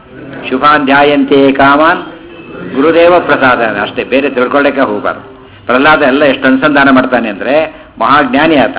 ಶುಭಾಧ್ಯಾಯಂತೆ ಕಾಮಾನ್ ಗುರುದೇವ ಪ್ರಸಾದ ಅಷ್ಟೇ ಬೇರೆ ತಿಳ್ಕೊಳ್ಳಕ್ಕೆ ಹೋಗಬಾರ್ದು ಪ್ರಹ್ಲಾದ ಎಲ್ಲ ಎಷ್ಟು ಅನುಸಂಧಾನ ಮಾಡ್ತಾನೆ ಅಂದ್ರೆ ಮಹಾಜ್ಞಾನಿ ಆತ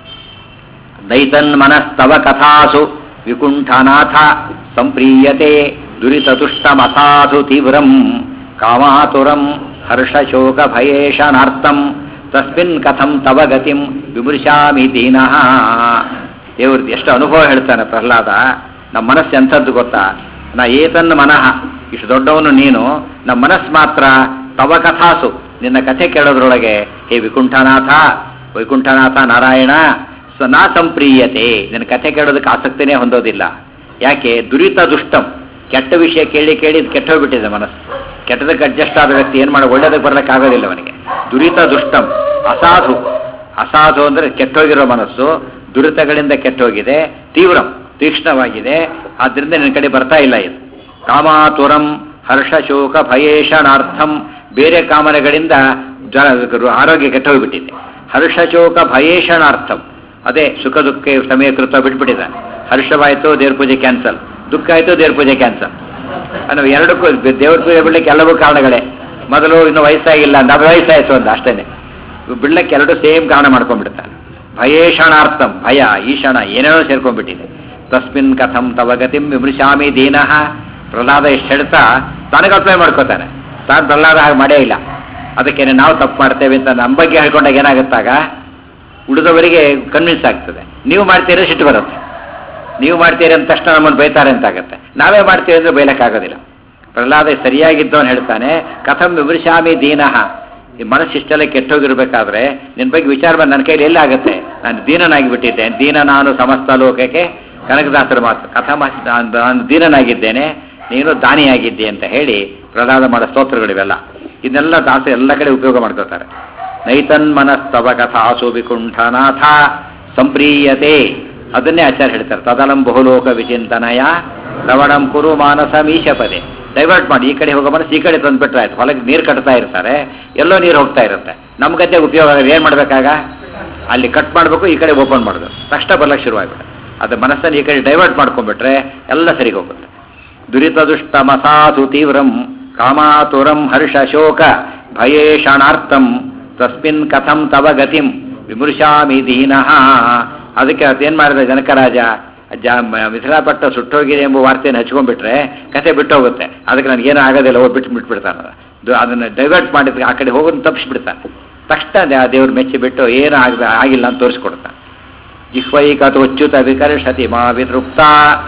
ದೈತನ್ ಮನಸ್ತವ ಕಥಾಸು ವಿಕುಂಠನಾಥ ಸಂಪ್ರೀಯತೆ ದುರಿತತುಷ್ಟಮಥಾಸು ತೀವ್ರಂ ಕಾಮಾತುರಂ ಹರ್ಷಶೋಕ ಭಯೇಶನಾರ್ಥಂ ತಸ್ಮಿನ್ ಕಥಂ ತವ ಗತಿಂ ವಿಮೃಶಾಮಿ ದೀನಃ ದೇವ್ರದ್ದು ಎಷ್ಟು ಅನುಭವ ಹೇಳ್ತಾನೆ ಪ್ರಹ್ಲಾದ ನಮ್ಮ ಮನಸ್ಸು ಎಂಥದ್ದು ಗೊತ್ತಾ ನಾ ಏತನ್ ಮನಃ ಇಷ್ಟು ದೊಡ್ಡವನು ನೀನು ನಮ್ಮ ಮನಸ್ಸು ಮಾತ್ರ ತವ ಕಥಾಸು ನಿನ್ನ ಕಥೆ ಕೇಳೋದ್ರೊಳಗೆ ಹೇ ವಿಕುಂಠನಾಥ ವೈಕುಂಠನಾಥ ನಾರಾಯಣ ಸ ನಾ ಸಂಪ್ರೀಯತೆ ನಿನ್ನ ಕಥೆ ಕೇಳೋದಕ್ಕೆ ಆಸಕ್ತಿನೇ ಹೊಂದೋದಿಲ್ಲ ಯಾಕೆ ದುರಿತ ದುಷ್ಟಂ ಕೆಟ್ಟ ವಿಷಯ ಕೇಳಿ ಕೇಳಿ ಇದು ಕೆಟ್ಟೋಗ್ಬಿಟ್ಟಿದೆ ಮನಸ್ಸು ಕೆಟ್ಟದಕ್ಕೆ ಅಡ್ಜಸ್ಟ್ ಆದ ವ್ಯಕ್ತಿ ಏನು ಮಾಡಿ ಒಳ್ಳೇದಕ್ಕೆ ಬರ್ಲಿಕ್ಕೆ ಆಗೋದಿಲ್ಲ ಅವನಿಗೆ ದುರಿತ ದುಷ್ಟಂ ಅಸಾಧು ಅಸಾಧು ಅಂದರೆ ಕೆಟ್ಟೋಗಿರೋ ಮನಸ್ಸು ದುರಿತಗಳಿಂದ ಕೆಟ್ಟೋಗಿದೆ ತೀವ್ರಂ ತೀಕ್ಷ್ಣವಾಗಿದೆ ಆದ್ದರಿಂದ ನಿನ್ನ ಕಡೆ ಬರ್ತಾ ಇಲ್ಲ ಇದು ಕಾಮಾತುರಂ ಹರ್ಷಶೋಕ ಭಯೇಷಣಾರ್ಥಂ ಬೇರೆ ಕಾಮನೆಗಳಿಂದ ಜ- ಆರೋಗ್ಯ ಕೆಟ್ಟೋಗ್ಬಿಟ್ಟಿದೆ ಹರ್ಷಶೋಕ ಭಯೇಷಣಾರ್ಥಂ ಅದೇ ಸುಖ ದುಃಖ ಸಮಯ ಕೃತ ಬಿಟ್ಬಿಟ್ಟಿದ್ದಾನೆ ಹರ್ಷವಾಯಿತು ದೇವ್ರ ಪೂಜೆ ಕ್ಯಾನ್ಸಲ್ ದುಃಖ ಆಯಿತು ದೇವ್ರ ಪೂಜೆ ಕ್ಯಾನ್ಸಲ್ ಅನ್ನೋ ಎರಡಕ್ಕೂ ದೇವ್ರ ಪೂಜೆ ಬಿಡ್ಲಿಕ್ಕೆ ಎಲ್ಲವೂ ಕಾರಣಗಳೇ ಮೊದಲು ಇನ್ನು ವಯಸ್ಸಾಗಿಲ್ಲ ಅಂತ ವಯಸ್ಸಾಯಿತು ಅಂತ ಅಷ್ಟೇನೆ ಬಿಡ್ಲಕ್ಕೆ ಎರಡು ಸೇಮ್ ಕಾರಣ ಮಾಡ್ಕೊಂಡ್ಬಿಡ್ತಾನೆ ಭಯೇಷಣಾರ್ಥಂ ಭಯ ಈಶಣ ಏನೇನೋ ಸೇರ್ಕೊಂಡ್ಬಿಟ್ಟಿದೆ ತಸ್ಮಿನ್ ಕಥಂ ತವ ಗತಿಂ ವಿಮೃಶಾಮಿ ದೀನಃ ಪ್ರಹ್ಲಾದ ಎಷ್ಟು ಹೇಳ್ತಾ ತನಗೆ ಅಪ್ಲೈ ಮಾಡ್ಕೋತಾನೆ ತಾನು ಪ್ರಹ್ಲಾದ ಹಾಗೆ ಮಾಡೇ ಇಲ್ಲ ಅದಕ್ಕೇನೆ ನಾವು ತಪ್ಪು ಮಾಡ್ತೇವೆ ಅಂತ ನಮ್ಮ ಬಗ್ಗೆ ಹೇಳ್ಕೊಂಡಾಗ ಏನಾಗುತ್ತಾಗ ಉಳಿದವರಿಗೆ ಕನ್ವಿನ್ಸ್ ಆಗ್ತದೆ ನೀವು ಮಾಡ್ತೀರಿ ಸಿಟ್ಟು ಬರುತ್ತೆ ನೀವು ಮಾಡ್ತೀರಿ ಅಂದ ತಕ್ಷಣ ನಮ್ಮನ್ನು ಬೈತಾರೆ ಅಂತ ಆಗುತ್ತೆ ನಾವೇ ಮಾಡ್ತೀವಿ ಅಂದ್ರೆ ಬೈಲಕ್ಕಾಗೋದಿಲ್ಲ ಪ್ರಹ್ಲಾದ ಸರಿಯಾಗಿದ್ದವನು ಹೇಳ್ತಾನೆ ಕಥಂ ವಿಮೃಶಾಮಿ ದೀನಃ ಈ ಮನಸ್ಸು ಇಷ್ಟೆಲ್ಲ ಕೆಟ್ಟೋಗಿರ್ಬೇಕಾದ್ರೆ ನಿನ್ನ ಬಗ್ಗೆ ವಿಚಾರ ಬಂದು ನನ್ನ ಕೈಲಿ ಎಲ್ಲ ಆಗುತ್ತೆ ನಾನು ದೀನನಾಗಿ ಬಿಟ್ಟಿದ್ದೆ ದೀನ ನಾನು ಸಮಸ್ತ ಲೋಕಕ್ಕೆ ಕನಕದಾಸರ ಮಾತು ಕಥಮ ನಾನು ನಾನು ದೀನನಾಗಿದ್ದೇನೆ ನೀನು ದಾನಿಯಾಗಿದ್ದೆ ಅಂತ ಹೇಳಿ ಪ್ರಹ್ಲಾದ ಮಾಡೋ ಸ್ತೋತ್ರಗಳಿವೆಲ್ಲ ಇದನ್ನೆಲ್ಲ ದಾಸ ಎಲ್ಲ ಕಡೆ ಉಪಯೋಗ ಮಾಡ್ಕೋತಾರೆ ನೈತನ್ ಮನಸ್ತವ ಕಥಾಸು ವಿಕುಂಠನಾಥ ಸಂಪ್ರೀಯತೆ ಅದನ್ನೇ ಆಚಾರ್ಯ ಹೇಳ್ತಾರೆ ತದಲಂ ಬಹುಲೋಕ ವಿಚಿಂತನಯ ಲವಣಂ ಕುರು ಮಾನಸ ಮೀಶಪದೆ ಡೈವರ್ಟ್ ಮಾಡಿ ಈ ಕಡೆ ಹೋಗೋ ಮನಸ್ಸು ಈ ಕಡೆ ತಂದುಬಿಟ್ರೆ ಆಯ್ತು ಹೊಲಕ್ಕೆ ನೀರು ಕಟ್ತಾ ಇರ್ತಾರೆ ಎಲ್ಲೋ ನೀರು ಹೋಗ್ತಾ ಇರುತ್ತೆ ನಮ್ಮ ಗದ್ದೆ ಉಪಯೋಗ ಏನು ಮಾಡಬೇಕಾಗ ಅಲ್ಲಿ ಕಟ್ ಮಾಡಬೇಕು ಈ ಕಡೆ ಓಪನ್ ಮಾಡೋದು ತಕ್ಷಣ ಬರ್ಲಕ್ಕೆ ಶುರುವಾಗ್ಬಿಡುತ್ತೆ ಅದು ಮನಸ್ಸನ್ನು ಈ ಕಡೆ ಡೈವರ್ಟ್ ಮಾಡ್ಕೊಂಡ್ಬಿಟ್ರೆ ಎಲ್ಲ ಸರಿಗೆ ಹೋಗುತ್ತೆ ದುರಿತ ದುಷ್ಟ ಮಸಾಸು ತೀವ್ರಂ ಕಾಮಾತುರಂ ಹರ್ಷ ಶೋಕ ಭಯೇಷಣಾರ್ಥಂ ತಸ್ಮಿನ್ ಕಥಂ ತವ ಗತಿಂ ವಿಮೃಶಾಮಿ ದೀನಃ ಅದಕ್ಕೆ ಅದೇನು ಮಾಡಿದ ಜನಕರಾಜ ಜ ಮಿಥಿಲಾಪಟ್ಟ ಸುಟ್ಟೋಗಿದೆ ಎಂಬ ವಾರ್ತೆಯನ್ನು ಹಚ್ಕೊಂಡ್ಬಿಟ್ರೆ ಕತೆ ಬಿಟ್ಟೋಗುತ್ತೆ ಅದಕ್ಕೆ ನನಗೇನು ಆಗೋದಿಲ್ಲ ಹೋಗಿ ಬಿಟ್ಟು ಬಿಟ್ಬಿಡ್ತಾನೆ ಅದು ಅದನ್ನು ಡೈವರ್ಟ್ ಮಾಡಿದ್ರೆ ಆ ಕಡೆ ಹೋಗೋದು ತಪ್ಪಿಸ್ಬಿಡ್ತಾನೆ ತಕ್ಷಣ ದೇ- ದೇವ್ರು ಮೆಚ್ಚಿ ಬಿಟ್ಟು ಏನು ಆಗ ಆಗಿಲ್ಲ ಅಂತ ತೋರಿಸ್ಕೊಡ್ತಾನೆ ಜಿಹ್ವೈಕತೋಚ್ಯುತ ವಿಕರ್ಷತಿ ಮಾ ವಿತೃಪ್ತ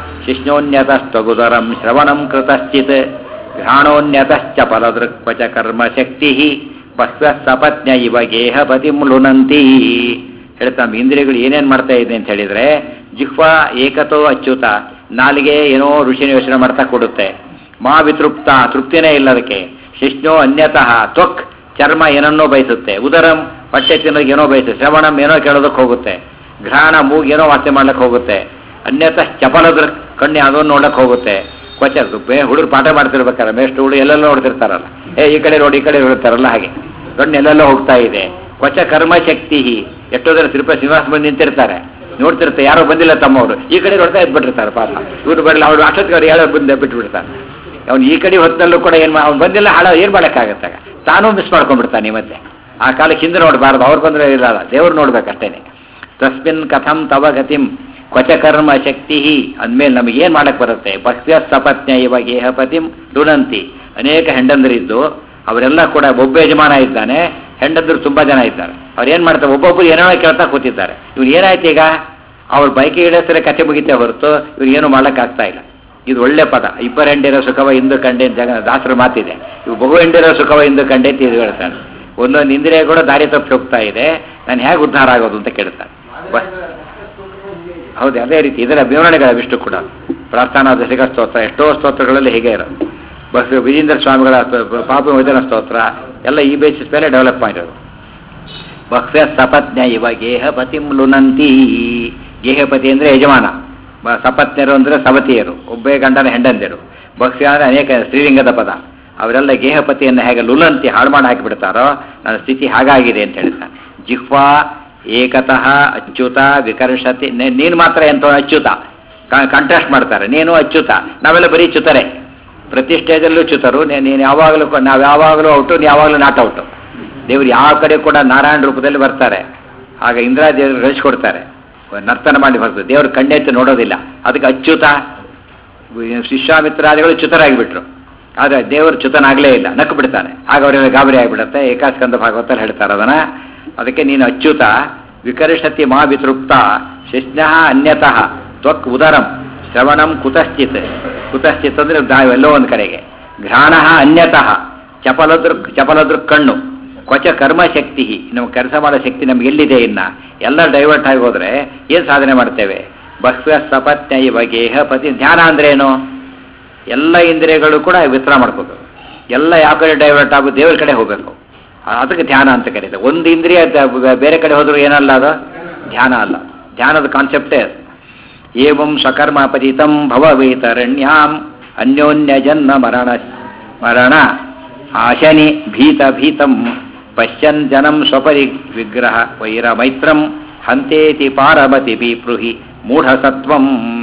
ಶಿಷ್ಣೋನ್ಯತಸ್ತ್ವಗುದರಂ ಶ್ರವಣಂ ಕೃತಶ್ಚಿತ್ ಘ್ರಾಣೋನ್ಯತಶ್ಚ ಫಲದೃಕ್ವಚ ಕರ್ಮ ಶಕ್ತಿ ಬಸ್ವ ಸಪತ್ನ್ಯ ಇವ ಗೇಹಪತಿ ಲುನಂತಿ ಹೇಳ್ತಾ ನಮ್ಮ ಇಂದ್ರಿಯಗಳು ಏನೇನು ಮಾಡ್ತಾ ಇದೆ ಅಂತ ಹೇಳಿದ್ರೆ ಜಿಹ್ವ ಏಕತೋ ಅಚ್ಯುತ ನಾಲಿಗೆ ಏನೋ ಋಷಿನ ಯೋಚನೆ ಮಾಡ್ತಾ ಕೊಡುತ್ತೆ ಮಾ ವಿತೃಪ್ತ ತೃಪ್ತಿನೇ ಇಲ್ಲ ಅದಕ್ಕೆ ಶಿಷ್ಣೋ ಅನ್ಯತಃ ತ್ವಕ್ ಚರ್ಮ ಏನನ್ನೋ ಬಯಸುತ್ತೆ ಉದರಂ ಹೊಟ್ಟೆ ತಿನ್ನೋಕೆ ಏನೋ ಬಯಸುತ್ತೆ ಶ್ರವಣಂ ಏನೋ ಕೇಳೋದಕ್ಕೆ ಹೋಗುತ್ತೆ ಘ್ರಾಣ ಮೂಗ್ ಏನೋ ವಾಸನೆ ಮಾಡ್ಲಿಕ್ಕೆ ಹೋಗುತ್ತೆ ಅನ್ಯತ ಚಪಲದ್ರ ಕಣ್ಣು ಅದನ್ನು ನೋಡಕ್ಕೆ ಹೋಗುತ್ತೆ ಕೊಚ್ಚ ಹುಡುಗರು ಪಾಠ ಮಾಡ್ತಿರ್ಬೇಕಾರೆ ಮೇಷ್ಟು ಹುಡುಗ ಎಲ್ಲೆಲ್ಲೋ ನೋಡ್ತಿರ್ತಾರಲ್ಲ ಏ ಈ ಕಡೆ ನೋಡಿ ಈ ಕಡೆ ನೋಡ್ತಾರಲ್ಲ ಹಾಗೆ ಕಣ್ಣು ಎಲ್ಲೆಲ್ಲೋ ಹೋಗ್ತಾ ಇದೆ ಕೊಚ್ಚ ಕರ್ಮ ಶಕ್ತಿ ಎಷ್ಟೋ ಜನ ತಿರುಪತಿ ಶ್ರೀನಿವಾಸ ಬಂದು ನಿಂತಿರ್ತಾರೆ ನೋಡ್ತಿರ್ತಾರೆ ಯಾರೋ ಬಂದಿಲ್ಲ ತಮ್ಮವರು ಈ ಕಡೆ ನೋಡ್ತಾ ಇದ್ಬಿಟ್ಟಿರ್ತಾರೆ ಪಾಪ ಇವ್ರು ಬರಲ್ಲ ಅವ್ರು ಅಷ್ಟೊತ್ತಿಗೆ ಅವ್ರು ಹೇಳೋ ಬಂದು ಬಿಟ್ಬಿಡ್ತಾರೆ ಅವ್ನು ಈ ಕಡೆ ಹೊತ್ತಿನಲ್ಲೂ ಕೂಡ ಏನು ಅವ್ನು ಬಂದಿಲ್ಲ ಹಾಳೋ ಏನು ಮಾಡೋಕ್ಕಾಗತ್ತಾಗ ತಾನೂ ಮಿಸ್ ಮಾಡ್ಕೊಂಡ್ಬಿಡ್ತಾನೆ ಈ ಮತ್ತೆ ಆ ಕಾಲಕ್ಕೆ ಹಿಂದೆ ನೋಡಬಾರ್ದು ಅವ್ರು ಬಂದರೆ ಇರಲ್ಲ ದೇವ್ರು ನೋಡ್ಬೇಕಷ್ಟೇನೆ ತಸ್ಮಿನ್ ಕಥಂ ತವ ಗತಿಂ ಕ್ವಚ ಕರ್ಮ ಶಕ್ತಿ ಅಂದಮೇಲೆ ನಮಗೆ ಏನು ಮಾಡಕ್ಕೆ ಬರುತ್ತೆ ಭಕ್ತಿಯ ಸಪತ್ನ್ಯ ಇವ ಗೇಹಪತಿಂ ಡುನಂತಿ ಅನೇಕ ಹೆಂಡಂದರಿದ್ದು ಅವರೆಲ್ಲ ಕೂಡ ಒಬ್ಬ ಯಜಮಾನ ಇದ್ದಾನೆ ಹೆಂಡಂದರು ತುಂಬ ಜನ ಇದ್ದಾರೆ ಅವ್ರು ಏನು ಮಾಡ್ತಾರೆ ಒಬ್ಬೊಬ್ಬರು ಏನೋ ಕೇಳ್ತಾ ಕೂತಿದ್ದಾರೆ ಇವ್ರು ಏನಾಯ್ತು ಈಗ ಅವ್ರ ಬೈಕಿಗೆ ಇಡೋಸರೆ ಕತೆ ಮುಗಿತೇ ಹೊರತು ಇವ್ರು ಏನು ಮಾಡೋಕ್ಕಾಗ್ತಾ ಇಲ್ಲ ಇದು ಒಳ್ಳೆ ಪದ ಇಬ್ಬರ ಹೆಂಡಿರೋ ಸುಖವ ಇಂದು ಕಂಡೆ ಅಂತ ಜಗ ದಾಸರ ಮಾತಿದೆ ಇವು ಬಹು ಹೆಂಡಿರೋ ಸುಖವ ಇಂದು ಕಂಡೆ ಅಂತ ಇದು ಹೇಳ್ತಾನೆ ಒಂದೊಂದು ಇಂದ್ರಿಯ ಕೂಡ ದಾರಿ ತಪ್ಪಿ ಹೋಗ್ತಾ ಇದೆ ನಾನು ಹೇಗೆ ಉದ್ಧಾರ ಆಗೋದು ಅಂತ ಕೇಳ್ತಾನೆ ಬ- ಹೌದು ಅದೇ ರೀತಿ ಇದರ ವಿವರಣೆಗಳ ವಿಷ್ಣು ಕೂಡ ಪ್ರಾರ್ಥನಾ ದಶಕ ಸ್ತೋತ್ರ ಎಷ್ಟೋ ಸ್ತೋತ್ರಗಳಲ್ಲಿ ಹೀಗೆ ಇರೋದು ಬಸ್ ವಿಜೇಂದ್ರ ಸ್ವಾಮಿಗಳ ಸ್ತೋ- ಪಾಪ ವಿಧನ ಸ್ತೋತ್ರ ಎಲ್ಲ ಈ ಬೇಸಿಸ್ ಮೇಲೆ ಡೆವಲಪ್ ಮಾಡಿರೋದು ಭಕ್ಷ್ಯ ಸಪತ್ನ್ಯ ಇವ ಗೇಹಪತಿಂ ಲುನಂತಿ ಗೇಹಪತಿ ಅಂದರೆ ಯಜಮಾನ ಬ- ಸಪತ್ನ್ಯರು ಅಂದರೆ ಸವತಿಯರು ಒಬ್ಬೇ ಗಂಡನ ಹೆಂಡಂದಿರು ಭಕ್ಷ್ಯ ಅಂದರೆ ಅನೇಕ ಸ್ತ್ರೀಲಿಂಗದ ಪದ ಅವರೆಲ್ಲ ಗೇಹಪತಿಯನ್ನು ಹೇಗೆ ಲುನಂತಿ ಹಾಳು ಮಾಡಿ ಹಾಕಿಬಿಡ್ತಾರೋ ನನ್ನ ಸ್ಥಿತಿ ಹಾಗಾಗಿದೆ ಅಂತ ಹೇಳ್ತಾನೆ ಜಿಹ್ವಾ ಏಕತಃ ಅಚ್ಯುತ ವಿಕರ್ಷತಿ ನೆ- ನೀನು ಮಾತ್ರ ಎಂತ ಅಚ್ಯುತ ಕಾಂಟ್ರಾಸ್ಟ್ ಮಾಡ್ತಾರೆ ನೀನು ಅಚ್ಯುತ ನಾವೆಲ್ಲ ಬರೀ ಚ್ಯುತರೇ ಪ್ರತಿ ಸ್ಟೇಜಲ್ಲೂ ಚ್ಯುತರು ನೀ- ನೀನು ಯಾವಾಗಲೂ ಕೊ- ನಾವು ಯಾವಾಗಲೂ ಔಟು ನೀವು ಯಾವಾಗಲೂ ನಾಟ್ ಔಟು ದೇವರು ಯಾವ ಕಡೆ ಕೂಡ ನಾರಾಯಣ ರೂಪದಲ್ಲಿ ಬರ್ತಾರೆ ಆಗ ಇಂದ್ರ ದೇವರು ಗಳಿಸ್ಕೊಡ್ತಾರೆ ನರ್ತನ ಮಾಡಿ ಬರ್ತದೆ ದೇವರು ಕಣ್ಣೆತ್ತಿ ನೋಡೋದಿಲ್ಲ ಅದಕ್ಕೆ ಅಚ್ಯುತ ಶಿಷ್ಯಾಮಿತ್ರಾದಿಗಳು ಚ್ಯುತರಾಗಿಬಿಟ್ರು ಆದರೆ ದೇವರು ಚ್ಯುತನಾಗಲೇ ಇಲ್ಲ ನಕ್ಕು ಬಿಡ್ತಾನೆ ಆಗ ಅವರೆಲ್ಲ ಗಾಬರಿ ಆಗಿಬಿಡುತ್ತೆ ಏಕಾಸ್ಕಂದ ಭಾಗವತಲ್ಲಿ ಹೇಳ್ತಾರೆ ಅದನ್ನ ಅದಕ್ಕೆ ನೀನು ಅಚ್ಯುತ ವಿಕರ್ಷತಿ ಮಾ ವಿತೃಪ್ತ ಶಿಷ್ಣ ಅನ್ಯತಃ ತ್ವಕ್ ಉದರಂ ಶ್ರವಣಂ ಕುತಶ್ಚಿತ್ ಕುತಶ್ಚಿತ್ ಅಂದರೆ ದಾ- ಎಲ್ಲೋ ಒಂದು ಕಡೆಗೆ ಘ್ರಾಣ ಅನ್ಯತಃ ಚಪಲದೃ ಚಪಲದೃಕ್ ಕಣ್ಣು ಕೊಚ ಕರ್ಮ ಶಕ್ತಿ ನಮ್ಮ ಕೆಲಸ ಮಾಡೋ ಶಕ್ತಿ ನಮ್ಗೆ ಎಲ್ಲಿದೆ ಇನ್ನ ಎಲ್ಲ ಡೈವರ್ಟ್ ಆಗಿ ಹೋದ್ರೆ ಏನು ಸಾಧನೆ ಮಾಡ್ತೇವೆ ಬಸ್ವ ಸಪತ್ನ ಇವ ಗೇಹಪತಿ ಧ್ಯಾನ ಅಂದ್ರೆ ಏನು ಎಲ್ಲ ಇಂದ್ರಿಯಗಳು ಕೂಡ ವಿಸ್ತಾರ ಮಾಡ್ಕೋಬೇಕು ಎಲ್ಲ ಯಾವ ಕಡೆ ಡೈವರ್ಟ್ ಆಗೋ ದೇವರ ಕಡೆ ಹೋಗಬೇಕು ಅದಕ್ಕೆ ಧ್ಯಾನ ಅಂತ ಕರೀತಾರೆ ಒಂದು ಇಂದ್ರಿಯ ದ- ಬೇರೆ ಕಡೆ ಹೋದ್ರು ಏನಲ್ಲ ಅದು ಧ್ಯಾನ ಅಲ್ಲ ಧ್ಯಾನದ ಕಾನ್ಸೆಪ್ಟೇ ಅದು ಏವಂ ಸ್ವಕರ್ಮ ಪತಿತಂ ಭವವೇತರಣ್ಯಾಂ ಅನ್ಯೋನ್ಯ ಜನ್ಮ ಮರಣ ಮರಣ ಆಶನಿ ಭೀತ ಭೀತಂ ಪಶ್ಯನ್ ಜನಂ ಸ್ವಪರಿ ವಿಗ್ರಹ ವೈರ ಮೈತ್ರಂ ಹಂತೇತಿ ಪಾರಮತಿ ಬೀಪೃಹಿ ಮೂಢಸತ್ವಂ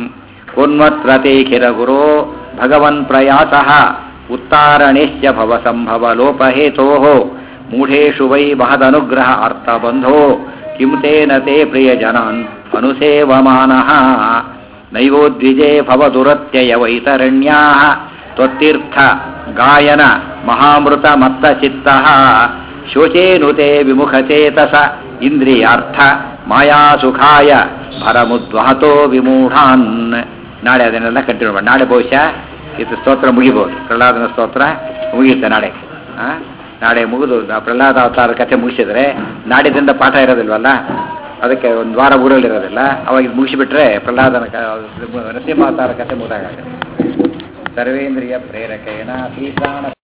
ಕೋನ್ವತ್ರತೆ ಗುರೋ ಭಗವನ್ ಪ್ರಯಾಸಃ ಉತ್ತಾರಣೇಶ್ಚ ಭವ ಸಂಭವ ಲೋಪಹೇತೋ ಮೂಢೇಶು ವೈ ಮಹದನುಗ್ರಹ ಅರ್ಥಬಂಧೋ ಕಿಂ ತೇನ ತೇ ಪ್ರಿಯ ಜನಾನ್ ಅನುಸೇವಮಾನಃ ನೈವೋದ್ವಿಜೇ ಭವದುರತ್ಯಯ ವೈತರಣ್ಯಾ ತ್ವತ್ತೀರ್ಥ ಗಾಯನ ಮಹಾಮೃತ ಮತ್ತ ಚಿತ್ತ ಶೋಚೇನುತೆ ವಿಮುಖಚೇತಸ ಇಂದ್ರಿಯಾರ್ಥ ಮಾಯಾ ಸುಖಾಯ ಭರಮುದ್ವಹತೋ ವಿಮೂಢಾನ್ ನಾಳೆ ಅದನ್ನೆಲ್ಲ ಕಂಟಿನ್ಯೂ ಮಾಡಿ ನಾಳೆ ಬಹುಶಃ ಇದು ಸ್ತೋತ್ರ ಮುಗಿಬೋದು ಪ್ರಹ್ಲಾದನ ಸ್ತೋತ್ರ ಮುಗಿಯುತ್ತೆ ನಾಳೆ ಆ? ನಾಳೆ ಮುಗಿದು ನಾವು ಪ್ರಹ್ಲಾದ ಅವತಾರ ಕಥೆ ಮುಗಿಸಿದ್ರೆ ನಾಡಿದಿಂದ ಪಾಠ ಇರೋದಿಲ್ವಲ್ಲ ಅದಕ್ಕೆ ಒಂದು ವಾರ ಊರಲ್ಲಿರೋದಿಲ್ಲ ಅವಾಗ ಇದು ಮುಗಿಸಿಬಿಟ್ರೆ ಪ್ರಹ್ಲಾದನ ಕ- ನರಸಿಂಹ ಅವತಾರ ಕಥೆ ಮುಗಿದಾಗ ಸರ್ವೇಂದ್ರಿಯ ಪ್ರೇರಕೇಣ ಶ್ರೀಪ್ರಾಣ